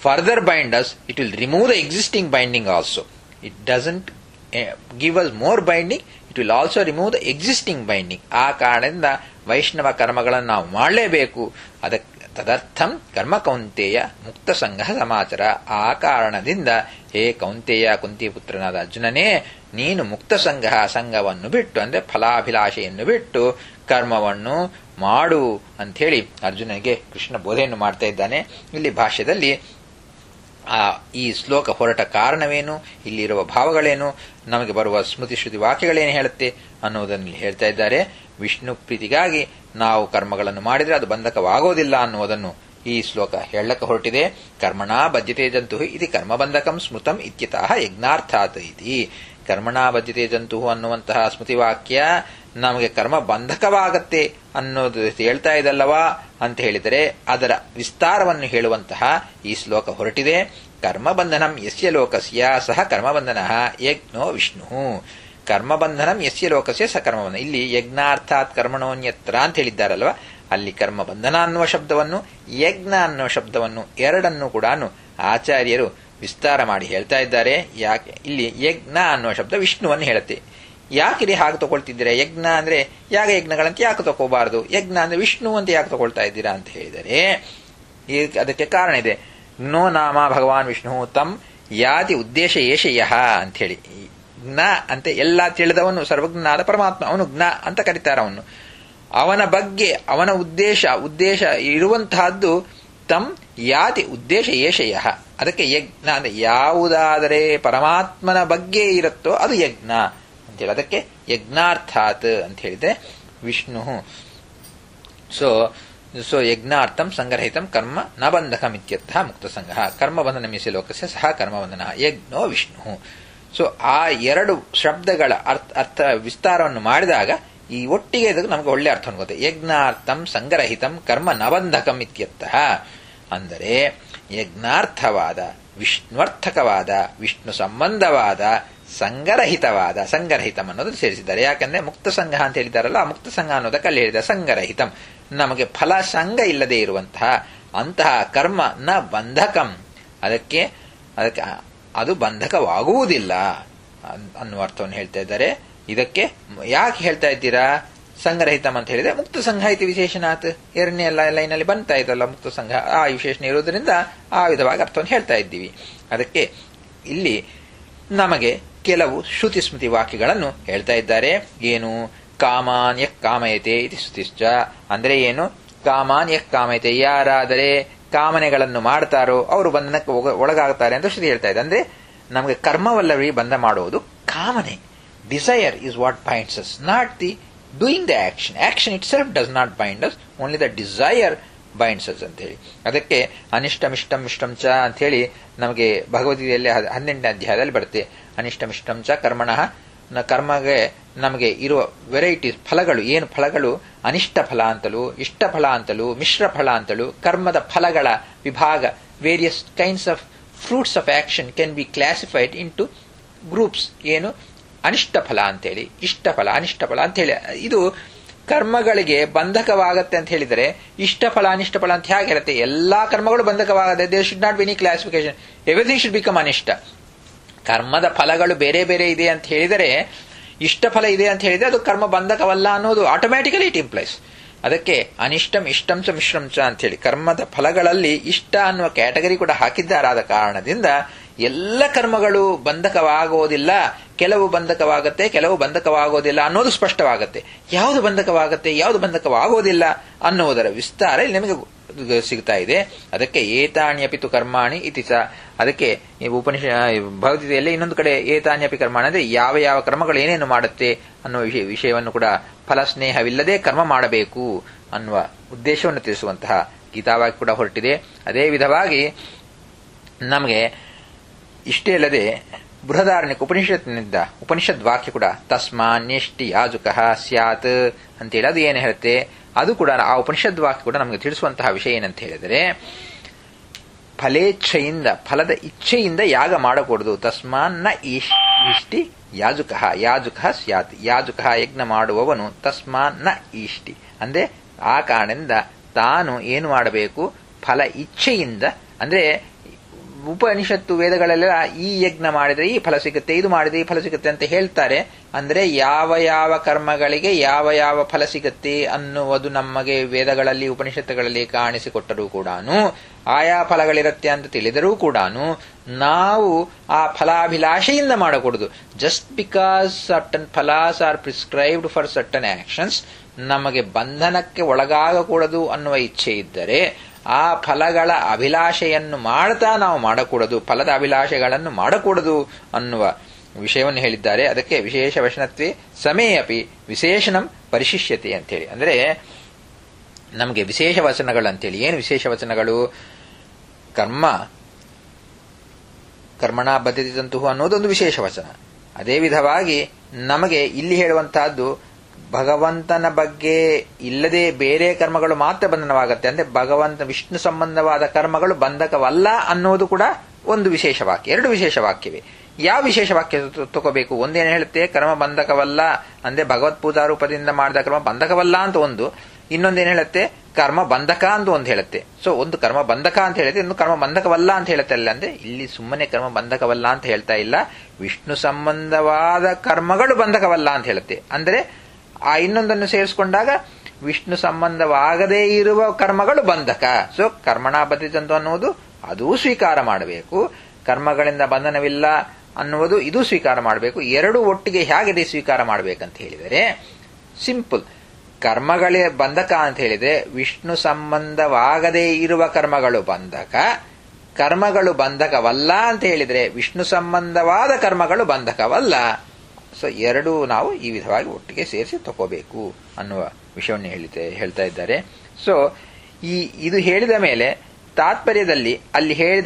further bind us it will remove the existing binding also it doesn't give us more binding it will also remove the existing binding ಆ ಕಾರಣದಿಂದ ವೈಷ್ಣವ ಕರ್ಮಗಳನ್ನು ನಾವು ಮಾಡಲೇಬೇಕು ಅದಕ್ಕೆ ತದರ್ಥಂ ಕರ್ಮ ಕೌಂತೆಯ ಮುಕ್ತ ಸಂಘ ಸಮಾಚಾರ ಆ ಕಾರಣದಿಂದ ಹೇ ಕೌಂತೆಯ ಕುಂತಿಪುತ್ರನಾದ ಅರ್ಜುನನೇ ನೀನು ಮುಕ್ತ ಸಂಘ ಸಂಘವನ್ನು ಬಿಟ್ಟು ಅಂದ್ರೆ ಫಲಾಭಿಲಾಷೆಯನ್ನು ಬಿಟ್ಟು ಕರ್ಮವನ್ನು ಮಾಡು ಅಂಥೇಳಿ ಅರ್ಜುನನಿಗೆ ಕೃಷ್ಣ ಬೋಧೆಯನ್ನು ಮಾಡ್ತಾ ಇದ್ದಾನೆ ಇಲ್ಲಿ ಭಾಷ್ಯದಲ್ಲಿ ಆ ಈ ಶ್ಲೋಕ ಹೊರಟ ಕಾರಣವೇನು ಇಲ್ಲಿರುವ ಭಾವಗಳೇನು ನಮಗೆ ಬರುವ ಸ್ಮೃತಿ ಶ್ರುತಿ ವಾಕ್ಯಗಳೇನು ಹೇಳುತ್ತೆ ಅನ್ನುವುದನ್ನು ಹೇಳ್ತಾ ಇದ್ದಾರೆ ವಿಷ್ಣು ಪ್ರೀತಿಗಾಗಿ ನಾವು ಕರ್ಮಗಳನ್ನು ಮಾಡಿದರೆ ಅದು ಬಂಧಕವಾಗೋದಿಲ್ಲ ಅನ್ನುವುದನ್ನು ಈ ಶ್ಲೋಕ ಹೇಳಕ್ಕೆ ಹೊರಟಿದೆ ಕರ್ಮಣಾ ಬದ್ಧತೆ ಜಂತು ಇದು ಕರ್ಮಬಂಧಕಂ ಸ್ಮೃತಂ ಇತ್ಯತಃ ಯಜ್ಞಾರ್ಥಾತ್ ಇತಿ ಕರ್ಮಣಾ ಬದ್ಧತೆ ಜಂತು ಅನ್ನುವಂತಹ ಸ್ಮೃತಿವಾಕ್ಯ ನಮಗೆ ಕರ್ಮ ಬಂಧಕವಾಗತ್ತೆ ಅನ್ನೋದು ಹೇಳ್ತಾ ಇದಲ್ಲವಾ ಅಂತ ಹೇಳಿದರೆ ಅದರ ವಿಸ್ತಾರವನ್ನು ಹೇಳುವಂತಹ ಈ ಶ್ಲೋಕ ಹೊರಟಿದೆ ಕರ್ಮಬಂಧನಂ ಯಸ್ಯ ಲೋಕಸ್ಯ ಸಹ ಕರ್ಮಬಂಧನ ಯಜ್ಞೋ ವಿಷ್ಣು ಕರ್ಮಬಂಧನಂ ಯಸ್ಯ ಲೋಕಸ್ಯ ಸ ಕರ್ಮಬಂಧನ ಇಲ್ಲಿ ಯಜ್ಞಾರ್ಥಾತ್ ಕರ್ಮಣೋನ್ಯತ್ರ ಅಂತ ಹೇಳಿದ್ದಾರಲ್ವಾ ಅಲ್ಲಿ ಕರ್ಮಬಂಧನ ಅನ್ನುವ ಶಬ್ದವನ್ನು ಯಜ್ಞ ಅನ್ನುವ ಶಬ್ದವನ್ನು ಎರಡನ್ನು ಕೂಡ ಆಚಾರ್ಯರು ವಿಸ್ತಾರ ಮಾಡಿ ಹೇಳ್ತಾ ಇದ್ದಾರೆ ಯಾಕೆ ಇಲ್ಲಿ ಯಜ್ಞ ಅನ್ನುವ ಶಬ್ದ ವಿಷ್ಣುವನ್ನು ಹೇಳುತ್ತೆ ಯಾಕಿರಿ ಹಾಗೆ ತಗೊಳ್ತಿದ್ದೀರಾ ಯಜ್ಞ ಅಂದ್ರೆ ಯಾಗ ಯಜ್ಞಗಳಂತ ಯಾಕೆ ತಗೋಬಾರದು ಯಜ್ಞ ಅಂದ್ರೆ ವಿಷ್ಣು ಅಂತ ಯಾಕೆ ತಗೊಳ್ತಾ ಇದ್ದೀರಾ ಅಂತ ಹೇಳಿದರೆ ಅದಕ್ಕೆ ಕಾರಣ ಇದೆ ಜ್ಞೋ ನಾಮ ಭಗವಾನ್ ವಿಷ್ಣು ತಮ್ ಯಾತಿ ಉದ್ದೇಶ ಏಷ ಯಹ ಅಂತ ಹೇಳಿ ಜ್ಞ ಅಂತ ಎಲ್ಲ ತಿಳಿದವನು ಸರ್ವಜ್ಞನಾದ ಪರಮಾತ್ಮ ಅವನು ಜ್ಞ ಅಂತ ಕರೀತಾರ ಅವನು ಅವನ ಬಗ್ಗೆ ಅವನ ಉದ್ದೇಶ ಉದ್ದೇಶ ಇರುವಂತಹದ್ದು ತಮ್ ಯಾತಿ ಉದ್ದೇಶ ಏಷಯ ಅದಕ್ಕೆ ಯಜ್ಞ ಅಂದ್ರೆ ಯಾವುದಾದರೆ ಪರಮಾತ್ಮನ ಬಗ್ಗೆ ಇರುತ್ತೋ ಅದು ಯಜ್ಞ ಅಂತೇಳಿ ಅದಕ್ಕೆ ಯಜ್ಞಾರ್ಥಾತ್ ಅಂತ ಹೇಳಿದ್ರೆ ವಿಷ್ಣು ಸೊ ಸೊ ಯಜ್ಞಾರ್ಥಂ ಸಂಗ್ರಹಿತಂ ಕರ್ಮ ನ ಬಂಧಕಂ ಇತ್ಯರ್ಥ ಮುಕ್ತ ಸಂಘ ಕರ್ಮಬಂಧನ ಮಿಸಿ ಲೋಕಸ್ಯ ಸಹ ಕರ್ಮಬಂಧನ ಯಜ್ಞೋ ವಿಷ್ಣು ಸೊ ಆ ಎರಡು ಶಬ್ದಗಳ ಅರ್ಥ ಅರ್ಥ ವಿಸ್ತಾರವನ್ನು ಮಾಡಿದಾಗ ಈ ಒಟ್ಟಿಗೆ ಇದಕ್ಕೆ ನಮಗೆ ಒಳ್ಳೆ ಅರ್ಥ ಅನ್ಕೋತೆ ಯಜ್ಞಾರ್ಥಂ ಸಂಗ್ರಹಿತಂ ಕರ್ಮ ನಬಂಧಕಂ ಇತ್ಯರ್ಥ ಅಂದರೆ ಯಜ್ಞಾರ್ಥವಾದ ವಿಷ್ಣುವರ್ಥಕವಾದ ವಿಷ್ಣು ಸಂಬಂಧವಾದ ಸಂಗರಹಿತವಾದ ಸಂಗರಹಿತಂ ಅನ್ನೋದನ್ನು ಸೇರಿಸಿದ್ದಾರೆ ಯಾಕಂದ್ರೆ ಮುಕ್ತ ಸಂಘ ಅಂತ ಹೇಳಿದಾರಲ್ಲ ಆ ಮುಕ್ತ ಸಂಘ ಅನ್ನೋದಕ್ಕೆ ಅಲ್ಲಿ ಹೇಳಿದ ಸಂಗರಹಿತಂ ನಮಗೆ ಫಲ ಸಂಘ ಇಲ್ಲದೆ ಇರುವಂತಹ ಅಂತಹ ಕರ್ಮ ನ ಬಂಧಕಂ ಅದಕ್ಕೆ ಅದಕ್ಕೆ ಅದು ಬಂಧಕವಾಗುವುದಿಲ್ಲ ಅನ್ನುವ ಅರ್ಥವನ್ನು ಹೇಳ್ತಾ ಇದ್ದಾರೆ ಇದಕ್ಕೆ ಯಾಕೆ ಹೇಳ್ತಾ ಇದ್ದೀರಾ ಸಂಘರಹಿತಂ ಅಂತ ಹೇಳಿದ್ರೆ ಮುಕ್ತ ಸಂಘ ಇತಿ ವಿಶೇಷನಾತ್ ಎರಡನೇ ಲೈನಲ್ಲಿ ಬಂತಾ ಇದಲ್ಲ ಮುಕ್ತ ಸಂಘ ಆ ವಿಶೇಷಣ ಇರುವುದರಿಂದ ಆ ವಿಧವಾಗಿ ಅರ್ಥವನ್ನು ಹೇಳ್ತಾ ಇದ್ದೀವಿ ಅದಕ್ಕೆ ಇಲ್ಲಿ ನಮಗೆ ಕೆಲವು ಶ್ರುತಿ ಸ್ಮೃತಿ ವಾಕ್ಯಗಳನ್ನು ಹೇಳ್ತಾ ಇದ್ದಾರೆ ಏನು ಕಾಮಾನ್ ಯಕ್ ಕಾಮಯತೆ ಇತಿ ಶ್ರುತಿಶ್ಚ ಅಂದ್ರೆ ಏನು ಕಾಮಾನ್ ಯಕ್ ಕಾಮಯತೆ ಯಾರಾದರೆ ಕಾಮನೆಗಳನ್ನು ಮಾಡ್ತಾರೋ ಅವರು ಬಂಧನಕ್ಕೆ ಒಳಗಾಗ್ತಾರೆ ಅಂತ ಶ್ರುತಿ ಹೇಳ್ತಾ ಇದೆ ಅಂದ್ರೆ ನಮಗೆ ಕರ್ಮವಲ್ಲವೇ ಬಂಧ ಮಾಡುವುದು ಕಾಮನೆ desire is what binds us not the doing the action action itself does not bind us only the desire binds us ಅಂತ ಹೇಳಿ ಅದಕ್ಕೆ ಅನಿಷ್ಟಮಿಷ್ಟಂ ಇಷ್ಟಂ ಚ ಅಂತ ಹೇಳಿ ನಮಗೆ ಭಗವದ್ಗೀತೆಯಲ್ಲಿ ಹನ್ನೆಂಟನೇ ಅಧ್ಯಾಯದಲ್ಲಿ ಬರುತ್ತೆ ಅನಿಷ್ಟಮಿಷ್ಟಂ ಚ ಕರ್ಮಣಃ ಕರ್ಮಗೆ ನಮಗೆ ಇರುವ ವೆರೈಟೀಸ್ ಫಲಗಳು ಏನು ಫಲಗಳು ಅನಿಷ್ಟ ಫಲ ಅಂತಲೂ ಇಷ್ಟ ಫಲ ಅಂತಲೂ ಮಿಶ್ರ ಫಲ ಅಂತಲೂ ಕರ್ಮದ ಫಲಗಳ ವಿಭಾಗ various kinds of fruits of action can be classified into groups ಏನು ಅನಿಷ್ಟ ಫಲ ಅಂತೇಳಿ ಇಷ್ಟ ಫಲ ಅನಿಷ್ಟ ಫಲ ಅಂತೇಳಿ ಇದು ಕರ್ಮಗಳಿಗೆ ಬಂಧಕವಾಗತ್ತೆ ಅಂತ ಹೇಳಿದರೆ ಇಷ್ಟ ಫಲ ಅನಿಷ್ಟ ಫಲ ಅಂತ ಹೇಗಿರುತ್ತೆ ಎಲ್ಲಾ ಕರ್ಮಗಳು ಬಂಧಕವಾಗದೆ they should not be any classification everything should become ಅನಿಷ್ಟ ಕರ್ಮದ ಫಲಗಳು ಬೇರೆ ಬೇರೆ ಇದೆ ಅಂತ ಹೇಳಿದರೆ ಇಷ್ಟ ಫಲ ಇದೆ ಅಂತ ಹೇಳಿದ್ರೆ ಅದು ಕರ್ಮ ಬಂಧಕವಲ್ಲ ಅನ್ನೋದು ಆಟೋಮ್ಯಾಟಿಕಲಿ ಇಟ್ ಇಂಪ್ಲೈಸ್ ಅದಕ್ಕೆ ಅನಿಷ್ಟಂ ಇಷ್ಟಂ ಚ ಮಿಶ್ರಂ ಚ ಅಂತ ಹೇಳಿ ಕರ್ಮದ ಫಲಗಳಲ್ಲಿ ಇಷ್ಟ ಅನ್ನುವ ಕ್ಯಾಟಗರಿ ಕೂಡ ಹಾಕಿದ್ದಾರಾದ ಕಾರಣದಿಂದ ಎಲ್ಲ ಕರ್ಮಗಳು ಬಂಧಕವಾಗುವುದಿಲ್ಲ ಕೆಲವು ಬಂಧಕವಾಗತ್ತೆ ಕೆಲವು ಬಂಧಕವಾಗೋದಿಲ್ಲ ಅನ್ನೋದು ಸ್ಪಷ್ಟವಾಗತ್ತೆ ಯಾವುದು ಬಂಧಕವಾಗತ್ತೆ ಯಾವುದು ಬಂಧಕವಾಗೋದಿಲ್ಲ ಅನ್ನುವುದರ ವಿಸ್ತಾರ ಇಲ್ಲಿ ನಮಗೆ ಸಿಗ್ತಾ ಇದೆ ಅದಕ್ಕೆ ಏತಾಣ್ಯಪಿತು ಕರ್ಮಾಣಿ ಇತಿ ಸ ಅದಕ್ಕೆ ಉಪನಿಷ ಭಗವದ್ಗೀತೆಯಲ್ಲಿ ಇನ್ನೊಂದು ಕಡೆ ಏತಾಣ್ಯಪಿ ಕರ್ಮಾಣಿ ಅಂದ್ರೆ ಯಾವ ಯಾವ ಕರ್ಮಗಳು ಏನೇನು ಮಾಡುತ್ತೆ ಅನ್ನುವ ವಿಷಯ ವಿಷಯವನ್ನು ಕೂಡ ಫಲಸ್ನೇಹವಿಲ್ಲದೆ ಕರ್ಮ ಮಾಡಬೇಕು ಅನ್ನುವ ಉದ್ದೇಶವನ್ನು ತಿಳಿಸುವಂತಹ ಗೀತಾವಾಗಿ ಕೂಡ ಹೊರಟಿದೆ ಅದೇ ವಿಧವಾಗಿ ನಮಗೆ ಇಷ್ಟೇ ಅಲ್ಲದೆ ಬೃಹದಾರಣ್ಯಕ ಉಪನಿಷತ್ನಿಂದ ಉಪನಿಷದ್ ವಾಕ್ಯ ಕೂಡ ತಸ್ಮಾನ್ಯಷ್ಟಿ ಯಾಜುಕ ಸ್ಯಾತ್ ಅಂತೇಳಿ ಅದು ಏನು ಹೇಳುತ್ತೆ ಅದು ಕೂಡ ಆ ಉಪನಿಷದ್ ವಾಕ್ಯ ಕೂಡ ನಮಗೆ ತಿಳಿಸುವಂತಹ ವಿಷಯ ಏನಂತ ಹೇಳಿದರೆ ಫಲೇಚ್ಛೆಯಿಂದ ಫಲದ ಇಚ್ಛೆಯಿಂದ ಯಾಗ ಮಾಡಕೂಡದು ತಸ್ಮಾನ್ ನ ಇಷ್ಟಿ ಯಾಜುಕ ಯಾಜುಕ ಸ್ಯಾತ್ ಯಾಜುಕ ಯಜ್ಞ ಮಾಡುವವನು ತಸ್ಮಾನ್ ನ ಇಷ್ಟಿ ಅಂದ್ರೆ ಆ ಕಾರಣದಿಂದ ತಾನು ಏನು ಮಾಡಬೇಕು ಫಲ ಇಚ್ಛೆಯಿಂದ ಅಂದ್ರೆ ಉಪನಿಷತ್ತು ವೇದಗಳೆಲ್ಲ ಈ ಯಜ್ಞ ಮಾಡಿದ್ರೆ ಈ ಫಲ ಸಿಗುತ್ತೆ ಇದು ಮಾಡಿದ್ರೆ ಈ ಫಲ ಸಿಗುತ್ತೆ ಅಂತ ಹೇಳ್ತಾರೆ ಅಂದ್ರೆ ಯಾವ ಯಾವ ಕರ್ಮಗಳಿಗೆ ಯಾವ ಯಾವ ಫಲ ಸಿಗುತ್ತೆ ಅನ್ನುವುದು ನಮಗೆ ವೇದಗಳಲ್ಲಿ ಉಪನಿಷತ್ತುಗಳಲ್ಲಿ ಕಾಣಿಸಿಕೊಟ್ಟರೂ ಕೂಡ ಆಯಾ ಫಲಗಳಿರುತ್ತೆ ಅಂತ ತಿಳಿದರೂ ಕೂಡ ನಾವು ಆ ಫಲಾಭಿಲಾಷೆಯಿಂದ ಮಾಡಕೂಡದು ಜಸ್ಟ್ ಬಿಕಾಸ್ ಸರ್ಟನ್ ಫಲಾಸ್ are prescribed for certain actions ನಮಗೆ ಬಂಧನಕ್ಕೆ ಒಳಗಾಗಕೂಡದು ಅನ್ನುವ ಇಚ್ಛೆ ಇದ್ದರೆ ಆ ಫಲಗಳ ಅಭಿಲಾಷೆಯನ್ನು ಮಾಡ್ತಾ ನಾವು ಮಾಡಕೂಡದು ಫಲದ ಅಭಿಲಾಷೆಗಳನ್ನು ಮಾಡಕೂಡದು ಅನ್ನುವ ವಿಷಯವನ್ನು ಹೇಳಿದ್ದಾರೆ ಅದಕ್ಕೆ ವಿಶೇಷ ವಚನತ್ವೇ ಸಮೇ ಅಪಿ ವಿಶೇಷಣಂ ಪರಿಶಿಷ್ಯತೆ ಅಂತೇಳಿ ಅಂದರೆ ನಮಗೆ ವಿಶೇಷ ವಚನಗಳು ಅಂತೇಳಿ ಏನು ವಿಶೇಷ ವಚನಗಳು ಕರ್ಮ ಕರ್ಮಣ ಬದ್ಧತಿದಂತು ಅನ್ನೋದೊಂದು ವಿಶೇಷ ವಚನ ಅದೇ ವಿಧವಾಗಿ ನಮಗೆ ಇಲ್ಲಿ ಹೇಳುವಂತಹದ್ದು ಭಗವಂತನ ಬಗ್ಗೆ ಇಲ್ಲದೆ ಬೇರೆ ಕರ್ಮಗಳು ಮಾತ್ರ ಬಂಧನವಾಗುತ್ತೆ ಅಂದ್ರೆ ಭಗವಂತ ವಿಷ್ಣು ಸಂಬಂಧವಾದ ಕರ್ಮಗಳು ಬಂಧಕವಲ್ಲ ಅನ್ನೋದು ಕೂಡ ಒಂದು ವಿಶೇಷ ವಾಕ್ಯ ಎರಡು ವಿಶೇಷ ವಾಕ್ಯವೇ ಯಾವ ವಿಶೇಷ ವಾಕ್ಯ ತಗೋಬೇಕು ಒಂದೇನು ಹೇಳುತ್ತೆ ಕರ್ಮ ಬಂಧಕವಲ್ಲ ಅಂದ್ರೆ ಭಗವತ್ ಪೂಜಾ ರೂಪದಿಂದ ಮಾಡಿದ ಕರ್ಮ ಬಂಧಕವಲ್ಲ ಅಂತ ಒಂದು ಇನ್ನೊಂದೇನು ಹೇಳುತ್ತೆ ಕರ್ಮ ಬಂಧಕ ಅಂತ ಒಂದು ಹೇಳುತ್ತೆ ಸೊ ಒಂದು ಕರ್ಮ ಬಂಧಕ ಅಂತ ಹೇಳುತ್ತೆ ಇನ್ನು ಕರ್ಮ ಬಂಧಕವಲ್ಲ ಅಂತ ಹೇಳುತ್ತೆ ಅಲ್ಲ ಅಂದ್ರೆ ಇಲ್ಲಿ ಸುಮ್ಮನೆ ಕರ್ಮ ಬಂಧಕವಲ್ಲ ಅಂತ ಹೇಳ್ತಾ ಇಲ್ಲ ವಿಷ್ಣು ಸಂಬಂಧವಾದ ಕರ್ಮಗಳು ಬಂಧಕವಲ್ಲ ಅಂತ ಹೇಳುತ್ತೆ ಅಂದ್ರೆ ಆ ಇನ್ನೊಂದನ್ನು ಸೇರಿಸಿಕೊಂಡಾಗ ವಿಷ್ಣು ಸಂಬಂಧವಾಗದೇ ಇರುವ ಕರ್ಮಗಳು ಬಂಧಕ ಸೊ ಕರ್ಮಣ ಬದ್ಧಿತಂತು ಅನ್ನುವುದು ಅದೂ ಸ್ವೀಕಾರ ಮಾಡಬೇಕು ಕರ್ಮಗಳಿಂದ ಬಂಧನವಿಲ್ಲ ಅನ್ನುವುದು ಇದು ಸ್ವೀಕಾರ ಮಾಡಬೇಕು ಎರಡು ಒಟ್ಟಿಗೆ ಹೇಗಿದೆ ಸ್ವೀಕಾರ ಮಾಡಬೇಕಂತ ಹೇಳಿದರೆ ಸಿಂಪಲ್ ಕರ್ಮಗಳೇ ಬಂಧಕ ಅಂತ ಹೇಳಿದ್ರೆ ವಿಷ್ಣು ಸಂಬಂಧವಾಗದೇ ಇರುವ ಕರ್ಮಗಳು ಬಂಧಕ ಕರ್ಮಗಳು ಬಂಧಕವಲ್ಲ ಅಂತ ಹೇಳಿದ್ರೆ ವಿಷ್ಣು ಸಂಬಂಧವಾದ ಕರ್ಮಗಳು ಬಂಧಕವಲ್ಲ ಸೊ ಎರಡೂ ನಾವು ಈ ವಿಧವಾಗಿ ಒಟ್ಟಿಗೆ ಸೇರಿಸಿ ತಗೋಬೇಕು ಅನ್ನುವ ವಿಷಯವನ್ನು ಹೇಳಿತೆ ಹೇಳ್ತಾ ಇದ್ದಾರೆ ಸೊ ಈ ಇದು ಹೇಳಿದ ಮೇಲೆ ತಾತ್ಪರ್ಯದಲ್ಲಿ ಅಲ್ಲಿ ಹೇಳಿದ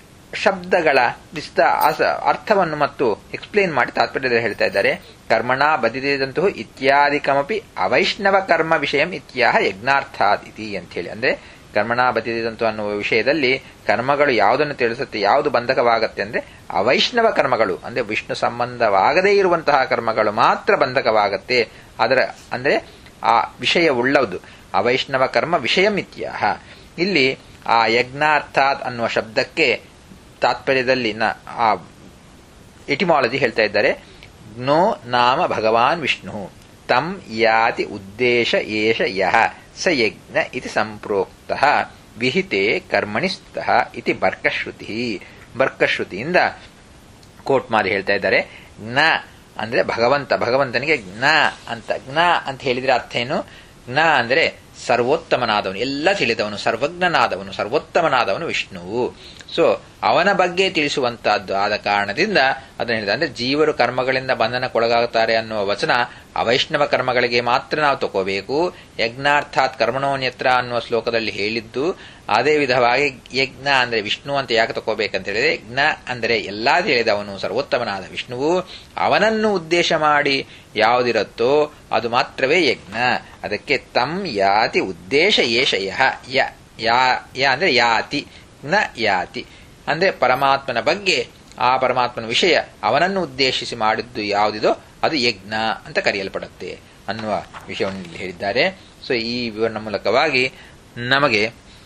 ಶಬ್ದಗಳ ವಿಸ್ತ ಅರ್ಥವನ್ನು ಮತ್ತು ಎಕ್ಸ್ಪ್ಲೇನ್ ಮಾಡಿ ತಾತ್ಪರ್ಯದಲ್ಲಿ ಹೇಳ್ತಾ ಇದ್ದಾರೆ ಕರ್ಮಣ ಬದಿದಂತು ಇತ್ಯಾದಿಕಮಪಿ ಅವೈಷ್ಣವ ಕರ್ಮ ವಿಷಯ ಇತ್ಯಾಹ ಯಜ್ಞಾರ್ಥಾತ್ ಇತಿ ಅಂತ ಹೇಳಿ ಅಂದ್ರೆ ಕರ್ಮಣ ಬದಿದಂತು ಅನ್ನುವ ವಿಷಯದಲ್ಲಿ ಕರ್ಮಗಳು ಯಾವುದನ್ನು ತಿಳಿಸುತ್ತೆ ಯಾವುದು ಬಂಧಕವಾಗತ್ತೆ ಅಂದ್ರೆ ಅವೈಷ್ಣವ ಕರ್ಮಗಳು ಅಂದ್ರೆ ವಿಷ್ಣು ಸಂಬಂಧವಾಗದೇ ಇರುವಂತಹ ಕರ್ಮಗಳು ಮಾತ್ರ ಬಂಧಕವಾಗತ್ತೆ ಅದರ ಅಂದ್ರೆ ಆ ವಿಷಯ ಉಳ್ಳವುದು ಅವೈಷ್ಣವ ಕರ್ಮ ವಿಷಯ ಇತ್ಯಾಹ ಇಲ್ಲಿ ಆ ಯಜ್ಞಾರ್ಥಾತ್ ಅನ್ನುವ ಶಬ್ದಕ್ಕೆ ತಾತ್ಪರ್ಯದಲ್ಲಿ ಆ ಎಟಿಮಾಲಜಿ ಹೇಳ್ತಾ ಇದ್ದಾರೆ ಜ್ಞೋ ನಾಮ ಭಗವಾನ್ ವಿಷ್ಣು ತಂ ಯಾತಿ ಉದ್ದೇಶ ಏಷ ಯಹ ಸ ಯಜ್ಞ ಇತಿ ಸಂಪ್ರೋಕ್ತ ವಿಹಿತೆ ಕರ್ಮಣಿ ಸ್ತಃ ಇತಿ ಬರ್ಕಶ್ರುತಿ ಬರ್ಕಶ್ರುತಿಯಿಂದ ಕೋಟ್ ಮಾಡಿ ಹೇಳ್ತಾ ಇದ್ದಾರೆ ಜ್ಞ ಅಂದ್ರೆ ಭಗವಂತ ಭಗವಂತನಿಗೆ ಜ್ಞ ಅಂತ ಜ್ಞ ಅಂತ ಹೇಳಿದ್ರೆ ಅರ್ಥ ಏನು ಜ್ಞ ಅಂದ್ರೆ ಸರ್ವೋತ್ತಮನಾದವನು ಎಲ್ಲ ತಿಳಿದವನು ಸರ್ವಜ್ಞನಾದವನು ಸರ್ವೋತ್ತಮನಾದವನು ವಿಷ್ಣುವು ಸೊ ಅವನ ಬಗ್ಗೆ ತಿಳಿಸುವಂತಹದ್ದು ಆದ ಕಾರಣದಿಂದ ಅದನ್ನು ಹೇಳಿದ ಅಂದ್ರೆ ಜೀವರು ಕರ್ಮಗಳಿಂದ ಬಂಧನಕ್ಕೊಳಗಾಗುತ್ತಾರೆ ಅನ್ನುವ ವಚನ ಅವೈಷ್ಣವ ಕರ್ಮಗಳಿಗೆ ಮಾತ್ರ ನಾವು ತಗೋಬೇಕು ಯಜ್ಞಾರ್ಥಾತ್ ಕರ್ಮಣೋನ್ಯತ್ರ ಅನ್ನುವ ಶ್ಲೋಕದಲ್ಲಿ ಹೇಳಿದ್ದು ಅದೇ ವಿಧವಾಗಿ ಯಜ್ಞ ಅಂದ್ರೆ ವಿಷ್ಣು ಅಂತ ಯಾಕೆ ತಗೋಬೇಕಂತ ಹೇಳಿದ್ರೆ ಯಜ್ಞ ಅಂದರೆ ಎಲ್ಲಾ ತಿಳಿದವನು ಸರ್ವೋತ್ತಮನಾದ ವಿಷ್ಣುವು ಅವನನ್ನು ಉದ್ದೇಶ ಮಾಡಿ ಯಾವುದಿರುತ್ತೋ ಅದು ಮಾತ್ರವೇ ಯಜ್ಞ ಅದಕ್ಕೆ ತಂ ಯಾತಿ ಉದ್ದೇಶ ಏಷಯ ಯಾ ಯಾ ಅಂದ್ರೆ ಯಾತಿ ನ ಯಾತಿ ಅಂದ್ರೆ ಪರಮಾತ್ಮನ ಬಗ್ಗೆ ಆ ಪರಮಾತ್ಮನ ವಿಷಯ ಅವನನ್ನು ಉದ್ದೇಶಿಸಿ ಮಾಡಿದ್ದು ಯಾವುದಿದೋ ಅದು ಯಜ್ಞ ಅಂತ ಕರೆಯಲ್ಪಡುತ್ತೆ ಅನ್ನುವ ವಿಷಯವನ್ನು ಇಲ್ಲಿ ಹೇಳಿದ್ದಾರೆ ಸೊ ಈ ವಿವರಣೆ ಮೂಲಕವಾಗಿ ನಮಗೆ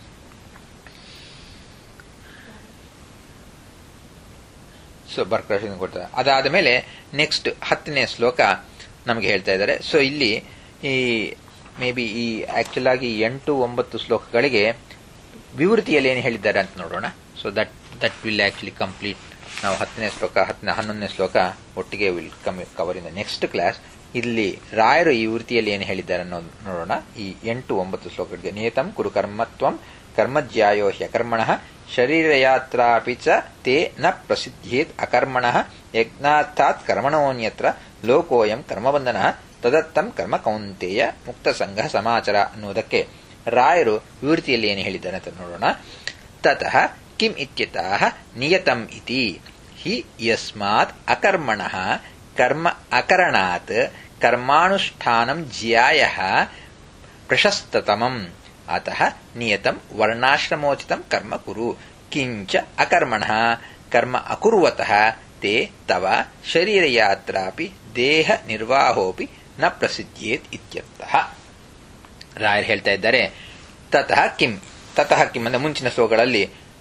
ಸೊ ಬರ್ಕರೇಷನ್ ಕೊಡ್ತಾರೆ ಅದಾದ ಮೇಲೆ ನೆಕ್ಸ್ಟ್ ಹತ್ತನೇ ಶ್ಲೋಕ ನಮಗೆ ಹೇಳ್ತಾ ಇದ್ದಾರೆ ಸೊ ಇಲ್ಲಿ ಈ ಮೇ ಬಿ ಈ ಆಕ್ಚುಲ್ ಆಗಿ ಎಂಟು ಒಂಬತ್ತು ಶ್ಲೋಕಗಳಿಗೆ ವಿವೃತಿಯಲ್ಲಿ ಏನು ಹೇಳಿದ್ದಾರೆ ಅಂತ ನೋಡೋಣ so that that will actually complete ನಾವು ಹತ್ತನೇ ಶ್ಲೋಕ ಹತ್ತನೇ ಹನ್ನೊಂದನೇ ಶ್ಲೋಕ ಒಟ್ಟಿಗೆ will come cover in the next class ಇಲ್ಲಿ ರಾಯರು ಈ ವೃತ್ತಿಯಲ್ಲಿ ಏನು ಹೇಳಿದ್ದಾರೆ ಅನ್ನೋದು ನೋಡೋಣ ಈ ಎಂಟು ಒಂಬತ್ತು ಶ್ಲೋಕಗಳಿಗೆ ನಿಯತಂ ಕುರು ಕರ್ಮತ್ವಂ ಕರ್ಮಜ್ಯಾಯೋ ಹ್ಯಕರ್ಮಣ ಶರೀರಯಾತ್ರಾಪಿ ಚ ತೇ ನ ಪ್ರಸಿದ್ಧೇತ್ ಅಕರ್ಮಣ ಯಜ್ಞಾರ್ಥಾತ್ ಕರ್ಮಣೋನ್ಯತ್ರ ಲೋಕೋಯಂ ಕರ್ಮಬಂಧನ ತದತ್ತಂ ಕರ್ಮ ಕೌಂತೆಯ ಮುಕ್ತ ಸಂಘ ಸಮಾಚಾರ ಅನ್ನುವುದಕ್ಕೆ ರಾಯರು ವಿವೃತಿಯಲ್ಲಿ ಏನು ಹೇಳಿದ್ದಾರೆ ಅಂತ ನೋಡೋಣ ತತಃ ಕಿಂ ಇತ್ಯತಃ ನಿಯತಂ ಇತಿ ಹಿ ಯಸ್ಮಾತ್ ಅಕರ್ಮಣಃ ಕರ್ಮ ಅಕರಣಾತ್ ಕರ್ಮಾನುಷ್ಠಾನಂ ಜ್ಯಾಯ ಪ್ರಶಸ್ತತಮಂ ಅತಃ ನಿಯತಂ ವರ್ಣಾಶ್ರಮೋಚಿತಂ ಕರ್ಮ ಕುರು ಕಿಂಚ ಅಕರ್ಮಣಃ ಕರ್ಮ ಅಕುರ್ವತಃ ತೇ ತವ ಶರೀರಯಾತ್ರಾಪಿ ದೇಹ ನಿರ್ವಾಹೋಪಿ ನ ಪ್ರಸಿದ್ಧೇತ್ ಇತ್ಯರ್ಥಃ ರಾಯರ್ ಹೇಳ್ತಾ ಇದ್ದಾರೆ ತತಃ ಕಿಂ ತತಃ ಕಿಂ ಅಂದ್ರೆ ಮುಂಚಿನ ಶ್ಲೋಕಗಳಲ್ಲಿ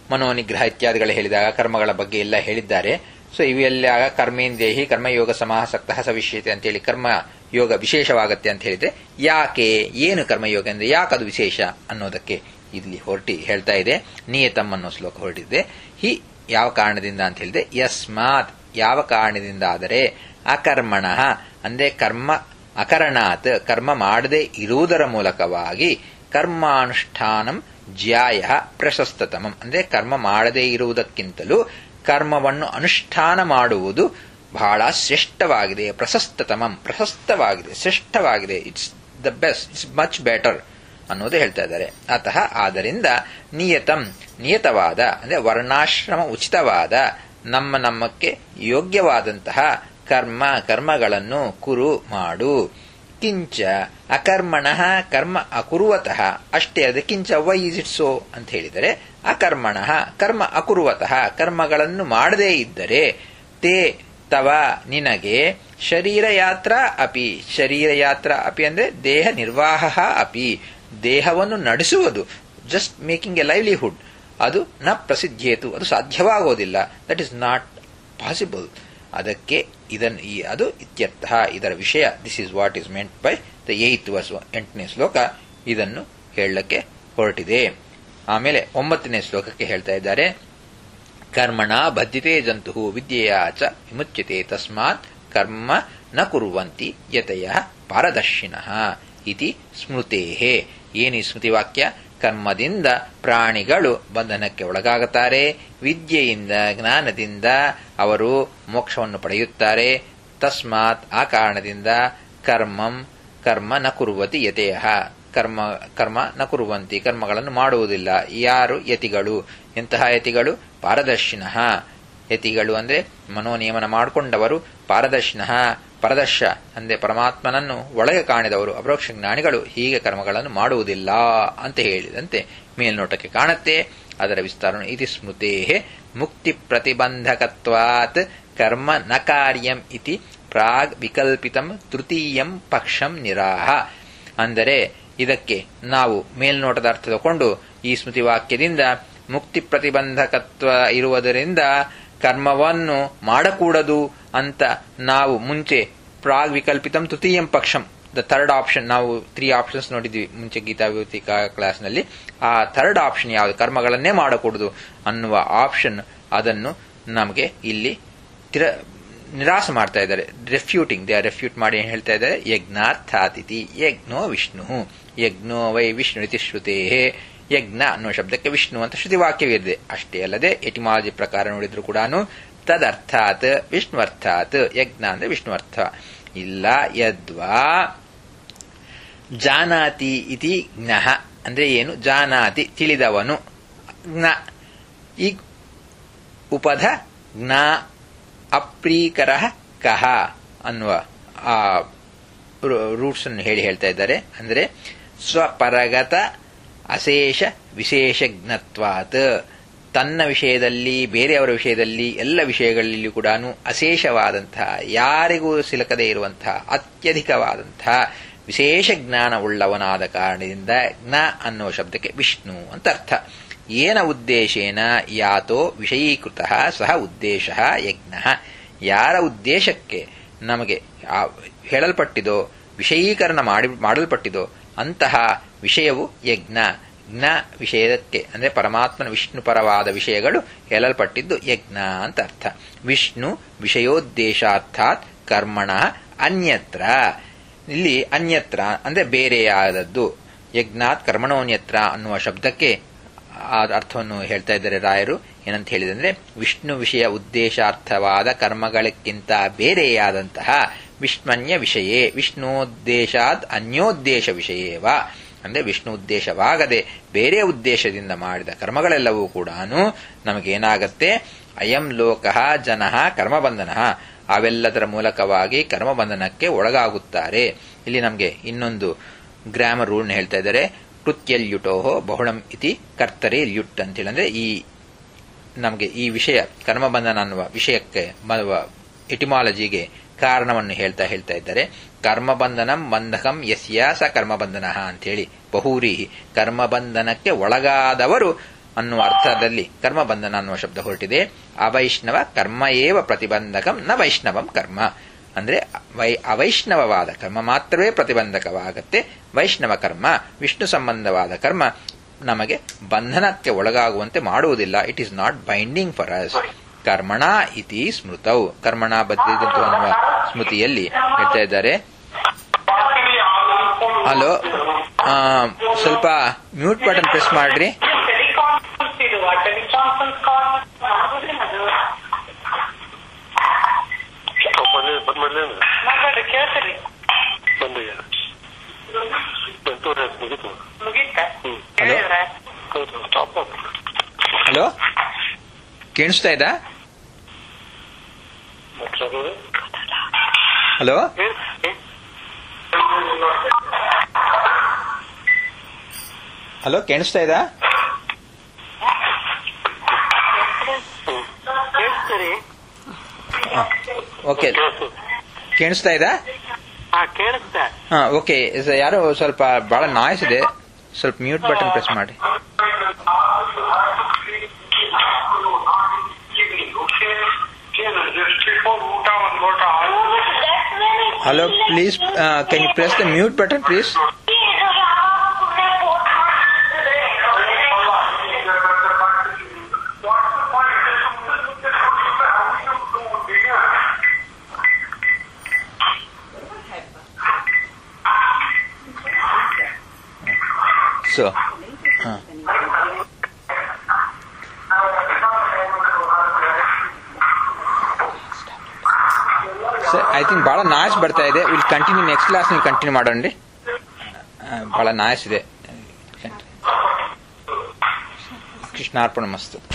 ಮನೋನಿಗ್ರಹ ಇತ್ಯಾದಿಗಳು ಹೇಳಿದಾಗ ಕರ್ಮಗಳ ಬಗ್ಗೆ ಎಲ್ಲ ಹೇಳಿದ್ದಾರೆ ಸೊ ಇವೆಲ್ಲ ಕರ್ಮೇಂದೇಹಿ ಕರ್ಮಯೋಗ ಸಮಾಸಕ್ತ ಸವಿಷ್ಯತೆ ಅಂತೇಳಿ ಕರ್ಮ ಯೋಗ ವಿಶೇಷವಾಗತ್ತೆ ಅಂತ ಹೇಳಿದ್ರೆ ಯಾಕೆ ಏನು ಕರ್ಮಯೋಗ ಅಂದ್ರೆ ಯಾಕೆ ಅದು ವಿಶೇಷ ಅನ್ನೋದಕ್ಕೆ ಇಲ್ಲಿ ಹೊರಟಿ ಹೇಳ್ತಾ ಇದೆ ನಿಯತಂ ಅನ್ನೋ ಶ್ಲೋಕ ಹೊರಟಿದೆ ಹಿ ಯಾವ ಕಾರಣದಿಂದ ಅಂತ ಹೇಳಿದೆ ಯಸ್ಮಾತ್ ಯಾವ ಕಾರಣದಿಂದ ಆದರೆ ಅಕರ್ಮಣ ಅಂದ್ರೆ ಕರ್ಮ ಅಕರಣಾತ್ ಕರ್ಮ ಮಾಡದೆ ಇರುವುದರ ಮೂಲಕವಾಗಿ ಕರ್ಮಾನುಷ್ಠಾನಂ ಜ್ಯಾಯ ಪ್ರಶಸ್ತತಮಂ ಅಂದ್ರೆ ಕರ್ಮ ಮಾಡದೇ ಇರುವುದಕ್ಕಿಂತಲೂ ಕರ್ಮವನ್ನು ಅನುಷ್ಠಾನ ಮಾಡುವುದು ಬಹಳ ಶ್ರೇಷ್ಠವಾಗಿದೆ ಪ್ರಶಸ್ತತಮಂ ಪ್ರಶಸ್ತವಾಗಿದೆ ಶ್ರೇಷ್ಠವಾಗಿದೆ it's the best it's much better ಅನ್ನೋದು ಹೇಳ್ತಾ ಇದ್ದಾರೆ ಅತಃ ಆದ್ದರಿಂದ ನಿಯತಂ ನಿಯತವಾದ ಅಂದ್ರೆ ವರ್ಣಾಶ್ರಮ ಉಚಿತವಾದ ನಮ್ಮ ನಮ್ಮಕ್ಕೆ ಯೋಗ್ಯವಾದಂತಹ ಕರ್ಮ ಕರ್ಮಗಳನ್ನು ಕುರು ಮಾಡು ಕಿಂಚ ಅಕರ್ಮಣ ಕರ್ಮ ಅಕುರುವತಃ ಅಷ್ಟೇ ಅದು ಕಿಂಚ ವೈ ಇಸ್ ಇಟ್ ಸೋ ಅಂತ ಹೇಳಿದರೆ ಅಕರ್ಮಣ ಕರ್ಮ ಅಕುರುವತಃ ಕರ್ಮಗಳನ್ನು ಮಾಡದೇ ಇದ್ದರೆ ತೇ ತವ ನಿನಗೆ ಶರೀರ ಯಾತ್ರಾ ಅಪಿ ಶರೀರ ಯಾತ್ರಾ ಅಪಿ ಅಂದ್ರೆ ದೇಹ ನಿರ್ವಾಹ ಅಪಿ ದೇಹವನ್ನು ನಡೆಸುವುದು ಜಸ್ಟ್ ಮೇಕಿಂಗ್ ಎ ಲೈವ್ಲಿಹುಡ್ ಅದು ನ ಪ್ರಸಿದ್ಧೇತು ಅದು ಸಾಧ್ಯವಾಗೋದಿಲ್ಲ ದಟ್ ಇಸ್ ನಾಟ್ ಪಾಸಿಬಲ್ ಅದಕ್ಕೆ ಇದನ್ ಈ ಅದು ಇತ್ಯರ್ಥ ಇದರ ವಿಷಯ this is what is meant by the eighth verse ಎಂಟನೇ ಶ್ಲೋಕ ಇದನ್ನು ಹೇಳಕ್ಕೆ ಹೊರಟಿದೆ ಆಮೇಲೆ ಒಂಬತ್ತನೇ ಶ್ಲೋಕಕ್ಕೆ ಹೇಳ್ತಾ ಇದ್ದಾರೆ ಕರ್ಮಣ ಬದ್ಧಿತೆ ಜಂತು ವಿದ್ಯೆಯ ಚ ವಿಮುಚ್ಯತೆ ತಸ್ಮಾತ್ ಕರ್ಮ ನ ಕುರುವಂತಿ ಯತಯ ಪಾರದರ್ಶಿನಃ ಇತಿ ಸ್ಮೃತೇ ಏನಿ ಸ್ಮೃತಿ ವಾಕ್ಯ ಕರ್ಮದಿಂದ ಪ್ರಾಣಿಗಳು ಬಂಧನಕ್ಕೆ ಒಳಗಾಗುತ್ತಾರೆ ವಿದ್ಯೆಯಿಂದ ಜ್ಞಾನದಿಂದ ಅವರು ಮೋಕ್ಷವನ್ನು ಪಡೆಯುತ್ತಾರೆ ತಸ್ಮಾತ್ ಆ ಕಾರಣದಿಂದ ಕರ್ಮಂ ಕರ್ಮ ನ ಕುರುವತಿ ಯತೆಯ ಕರ್ಮ ಕರ್ಮ ನ ಕುರುವಂತಿ ಕರ್ಮಗಳನ್ನು ಮಾಡುವುದಿಲ್ಲ ಯಾರು ಯತಿಗಳು ಎಂತಹ ಯತಿಗಳು ಪಾರದರ್ಶಿನಃ ಯತಿಗಳು ಅಂದ್ರೆ ಮನೋನಿಯಮನ ಮಾಡಿಕೊಂಡವರು ಪಾರದರ್ಶಿನಃ ಪರದರ್ಶ ಅಂದ್ರೆ ಪರಮಾತ್ಮನನ್ನು ಒಳಗೆ ಕಾಣಿದವರು ಅಪರೋಕ್ಷ ಜ್ಞಾನಿಗಳು ಹೀಗೆ ಕರ್ಮಗಳನ್ನು ಮಾಡುವುದಿಲ್ಲ ಅಂತ ಹೇಳಿದಂತೆ ಮೇಲ್ನೋಟಕ್ಕೆ ಕಾಣುತ್ತೆ ಅದರ ವಿಸ್ತಾರ ಇತಿ ಸ್ಮೃತೇ ಮುಕ್ತಿ ಪ್ರತಿಬಂಧಕತ್ವಾತ್ ಕರ್ಮ ನ ಕಾರ್ಯಂ ಇತಿ ಪ್ರಾಗ್ ವಿಕಲ್ಪಿತಂ ತೃತೀಯಂ ಪಕ್ಷಂ ನಿರಾಹ ಅಂದರೆ ಇದಕ್ಕೆ ನಾವು ಮೇಲ್ನೋಟದ ಅರ್ಥ ತಗೊಂಡು ಈ ಸ್ಮೃತಿ ವಾಕ್ಯದಿಂದ ಮುಕ್ತಿ ಪ್ರತಿಬಂಧಕತ್ವ ಇರುವುದರಿಂದ ಕರ್ಮವನ್ನು ಮಾಡಕೂಡದು ಅಂತ ನಾವು ಮುಂಚೆ ಪ್ರಾಗ್ ವಿಕಲ್ಪಿತಂ ತೃತೀಯಂ ಪಕ್ಷಂ ದ ಥರ್ಡ್ ಆಪ್ಷನ್ ನಾವು ತ್ರೀ ಆಪ್ಷನ್ಸ್ ನೋಡಿದ್ವಿ ಮುಂಚೆ ಗೀತಾವ್ಯೂತಿ ಕ್ಲಾಸ್ನಲ್ಲಿ ಆ ಥರ್ಡ್ ಆಪ್ಷನ್ ಯಾವುದು ಕರ್ಮಗಳನ್ನೇ ಮಾಡಕೂಡದು ಅನ್ನುವ ಆಪ್ಷನ್ ಅದನ್ನು ನಮಗೆ ಇಲ್ಲಿ ತಿರ ನಿರಾಸ ಮಾಡ್ತಾ ಇದ್ದಾರೆ ರೆಫ್ಯೂಟಿಂಗ್ ದೇ ರೆಫ್ಯೂಟ್ ಮಾಡಿ ಏನ್ ಹೇಳ್ತಾ ಇದ್ದಾರೆ ಯಜ್ಞಾರ್ಥಾತಿಥಿ ಯಜ್ಞೋ ವಿಷ್ಣು ಯಜ್ಞೋ ವೈ ವಿಷ್ಣು ಇತಿ ಶ್ರುತೇ ಯಜ್ಞ ಅನ್ನೋ ಶಬ್ದಕ್ಕೆ ವಿಷ್ಣು ಅಂತ ಶ್ರುತಿವಾಕ್ಯವಿದೆ ಅಷ್ಟೇ ಅಲ್ಲದೆ ಎಟಿಮಾಲಜಿ ಪ್ರಕಾರ ನೋಡಿದ್ರು ಕೂಡ ತದರ್ಥಾತ್ ವಿಷ್ಣುವರ್ಥಾತ್ ಯಜ್ಞ ಅಂದ್ರೆ ವಿಷ್ಣು ಅರ್ಥ ಇಲ್ಲ ಯದ್ವಾ ಜಾನಾತಿ ಇತಿ ಜ್ಞಃ ಅಂದ್ರೆ ಏನು ಜಾನಾತಿ ತಿಳಿದವನು ಜ್ಞ ಈ ಉಪಧ ಜ್ಞ ಅಪ್ರೀಕರ ಕಹ ಅನ್ನುವ ಆ ರೂಟ್ಸ್ ಅನ್ನು ಹೇಳಿ ಹೇಳ್ತಾ ಇದ್ದಾರೆ ಅಂದ್ರೆ ಸ್ವಪರಗತ ಅಶೇಷ ವಿಶೇಷಜ್ಞತ್ವಾತ್ ತನ್ನ ವಿಷಯದಲ್ಲಿ ಬೇರೆಯವರ ವಿಷಯದಲ್ಲಿ ಎಲ್ಲ ವಿಷಯಗಳಲ್ಲಿ ಕೂಡ ಅಶೇಷವಾದಂತಹ ಯಾರಿಗೂ ಸಿಲಕದೇ ಇರುವಂತಹ ಅತ್ಯಧಿಕವಾದಂತಹ ವಿಶೇಷ ಜ್ಞಾನ ಉಳ್ಳವನಾದ ಕಾರಣದಿಂದ ಜ್ಞ ಅನ್ನುವ ಶಬ್ದಕ್ಕೆ ವಿಷ್ಣು ಅಂತ ಅರ್ಥ ಏನ ಉದ್ದೇಶೇನ ಯಾತೋ ವಿಷಯೀಕೃತ ಸಹ ಉದ್ದೇಶ ಯಜ್ಞ ಯಾರ ಉದ್ದೇಶಕ್ಕೆ ನಮಗೆ ಹೇಳಲ್ಪಟ್ಟಿದೋ ವಿಷಯೀಕರಣ ಮಾಡಿ ಮಾಡಲ್ಪಟ್ಟಿದೋ ಅಂತಹ ವಿಷಯವು ಯಜ್ಞ ಜ್ಞ ವಿಷಯಕ್ಕೆ ಅಂದ್ರೆ ಪರಮಾತ್ಮನ ವಿಷ್ಣು ಪರವಾದ ವಿಷಯಗಳು ಹೇಳಲ್ಪಟ್ಟಿದ್ದು ಯಜ್ಞ ಅಂತ ಅರ್ಥ ವಿಷ್ಣು ವಿಷಯೋದ್ದೇಶಾರ್ಥಾತ್ ಕರ್ಮಣ ಅನ್ಯತ್ರ ಇಲ್ಲಿ ಅನ್ಯತ್ರ ಅಂದ್ರೆ ಬೇರೆಯಾದದ್ದು ಯಜ್ಞಾತ್ ಕರ್ಮಣೋನ್ಯತ್ರ ಅನ್ನುವ ಶಬ್ದಕ್ಕೆ ಆ ಅರ್ಥವನ್ನು ಹೇಳ್ತಾ ಇದ್ದಾರೆ ರಾಯರು ಏನಂತ ಹೇಳಿದಂದ್ರೆ ವಿಷ್ಣು ವಿಷಯ ಉದ್ದೇಶಾರ್ಥವಾದ ಕರ್ಮಗಳಕ್ಕಿಂತ ಬೇರೆಯಾದಂತಹ ವಿಷ್ಮನ್ಯ ವಿಷಯೇ ವಿಷ್ಣೋದ್ದೇಶಾದ್ ಅನ್ಯೋದ್ದೇಶ ವಿಷಯೇವ ಅಂದ್ರೆ ವಿಷ್ಣು ಉದ್ದೇಶವಾಗದೆ ಬೇರೆ ಉದ್ದೇಶದಿಂದ ಮಾಡಿದ ಕರ್ಮಗಳೆಲ್ಲವೂ ಕೂಡ ನಮಗೇನಾಗತ್ತೆ ಅಯಂ ಲೋಕ ಜನ ಕರ್ಮಬಂಧನ ಅವೆಲ್ಲದರ ಮೂಲಕವಾಗಿ ಕರ್ಮಬಂಧನಕ್ಕೆ ಒಳಗಾಗುತ್ತಾರೆ ಇಲ್ಲಿ ನಮಗೆ ಇನ್ನೊಂದು ಗ್ರಾಮರ್ ರೂಲ್ನ ಹೇಳ್ತಾ ಇದ್ದಾರೆ ಕೃತ್ಯಲ್ಯುಟೋಹೋ ಬಹುಳಂ ಇತಿ ಕರ್ತರೆ ಲ್ಯುಟ್ ಅಂತೇಳಿ ಅಂದ್ರೆ ಈ ನಮಗೆ ಈ ವಿಷಯ ಕರ್ಮಬಂಧನ ಅನ್ನುವ ವಿಷಯಕ್ಕೆ ಎಟಿಮಾಲಜಿಗೆ ಕಾರಣವನ್ನು ಹೇಳ್ತಾ ಹೇಳ್ತಾ ಇದ್ದಾರೆ ಕರ್ಮಬಂಧನಂ ಬಂಧಕಂ ಯಸ್ಯ ಸ ಕರ್ಮಬಂಧನ ಅಂತೇಳಿ ಬಹುರಿ ಕರ್ಮಬಂಧನಕ್ಕೆ ಒಳಗಾದವರು ಅನ್ನುವ ಅರ್ಥದಲ್ಲಿ ಕರ್ಮ ಬಂಧನ ಅನ್ನುವ ಶಬ್ದ ಹೊರಟಿದೆ ಅವೈಷ್ಣವ ಕರ್ಮ ಏವ ಪ್ರತಿಬಂಧಕಂ ನ ವೈಷ್ಣವಂ ಕರ್ಮ ಅಂದ್ರೆ ವೈ ಅವೈಷ್ಣವವಾದ ಕರ್ಮ ಮಾತ್ರವೇ ಪ್ರತಿಬಂಧಕವಾಗತ್ತೆ ವೈಷ್ಣವ ಕರ್ಮ ವಿಷ್ಣು ಸಂಬಂಧವಾದ ಕರ್ಮ ನಮಗೆ ಬಂಧನಕ್ಕೆ ಒಳಗಾಗುವಂತೆ ಮಾಡುವುದಿಲ್ಲ it is not binding for us ಕರ್ಮಣ ಇತಿ ಸ್ಮೃತೌ ಕರ್ಮಣ ಬದ್ಧಿದಂತು ಅನ್ನುವ ಸ್ಮೃತಿಯಲ್ಲಿ ಹೇಳ್ತಾ ಇದ್ದಾರೆ ಹಲೋ ಆ, ಸ್ವಲ್ಪ ಮ್ಯೂಟ್ ಬಟನ್ ಪ್ರೆಸ್ ಮಾಡ್ರಿ ಟೆಲಿಕಾನ್ಫರೆನ್ಸ್ ಇರುವ ಟೆಲಿಕಾನ್ಫರೆನ್ಸ್ ಕಾಲ್ ಮನೆ ಬಂದ್ ಮಾಡ್ಲೇನು ಮಾತಾಡಿ ಕೇಳ್ತೀರಿ ಬಂದೀಗ ಎಂಟೂವರೆ ಆಯ್ತು ಮುಗೀತು ಮುಗೀತ ಹ್ಮ್. ಹೇಳಿದ್ರೆ ಹೌದು ಸ್ಟಾಪ್ ಹಲೋ ಕೇಳಿಸ್ತಾ ಇದ್ದಾ ಮಾತಾಡೋದು ಹಲೋ ಹಲೋ ಕೇಳಿಸ್ತಾ ಇದ್ದಾ ಕೇಳಿಸ್ತೀರಿ ಓಕೆ ಕೇಳಿಸ್ತಾ ಇದ್ದಾ ಹಾ ಕೇಳಿಸ್ತಾ ಹಾ ಓಕೆ ಯಾರೋ ಸ್ವಲ್ಪ ಬಹಳ ನಾಯ್ಸ್ ಇದೆ ಸ್ವಲ್ಪ ಮ್ಯೂಟ್ ಬಟನ್ ಪ್ರೆಸ್ ಮಾಡಿ ಊಟ ಒಂದ್ ಲೋಟ ಹಾಲು hello please can you press the mute button please so sir I think ಬಹಳ ನಾಯ್ಸ್ ಬರ್ತಾ ಇದೆ ವಿಲ್ ಕಂಟಿನ್ಯೂ ನೆಕ್ಸ್ಟ್ ಕ್ಲಾಸ್ ನೀವು ಕಂಟಿನ್ಯೂ ಮಾಡೋಣ ಬಹಳ ನಾಯ್ಸ್ ಇದೆ ಕೃಷ್ಣಾರ್ಪಣ ಮಸ್ತು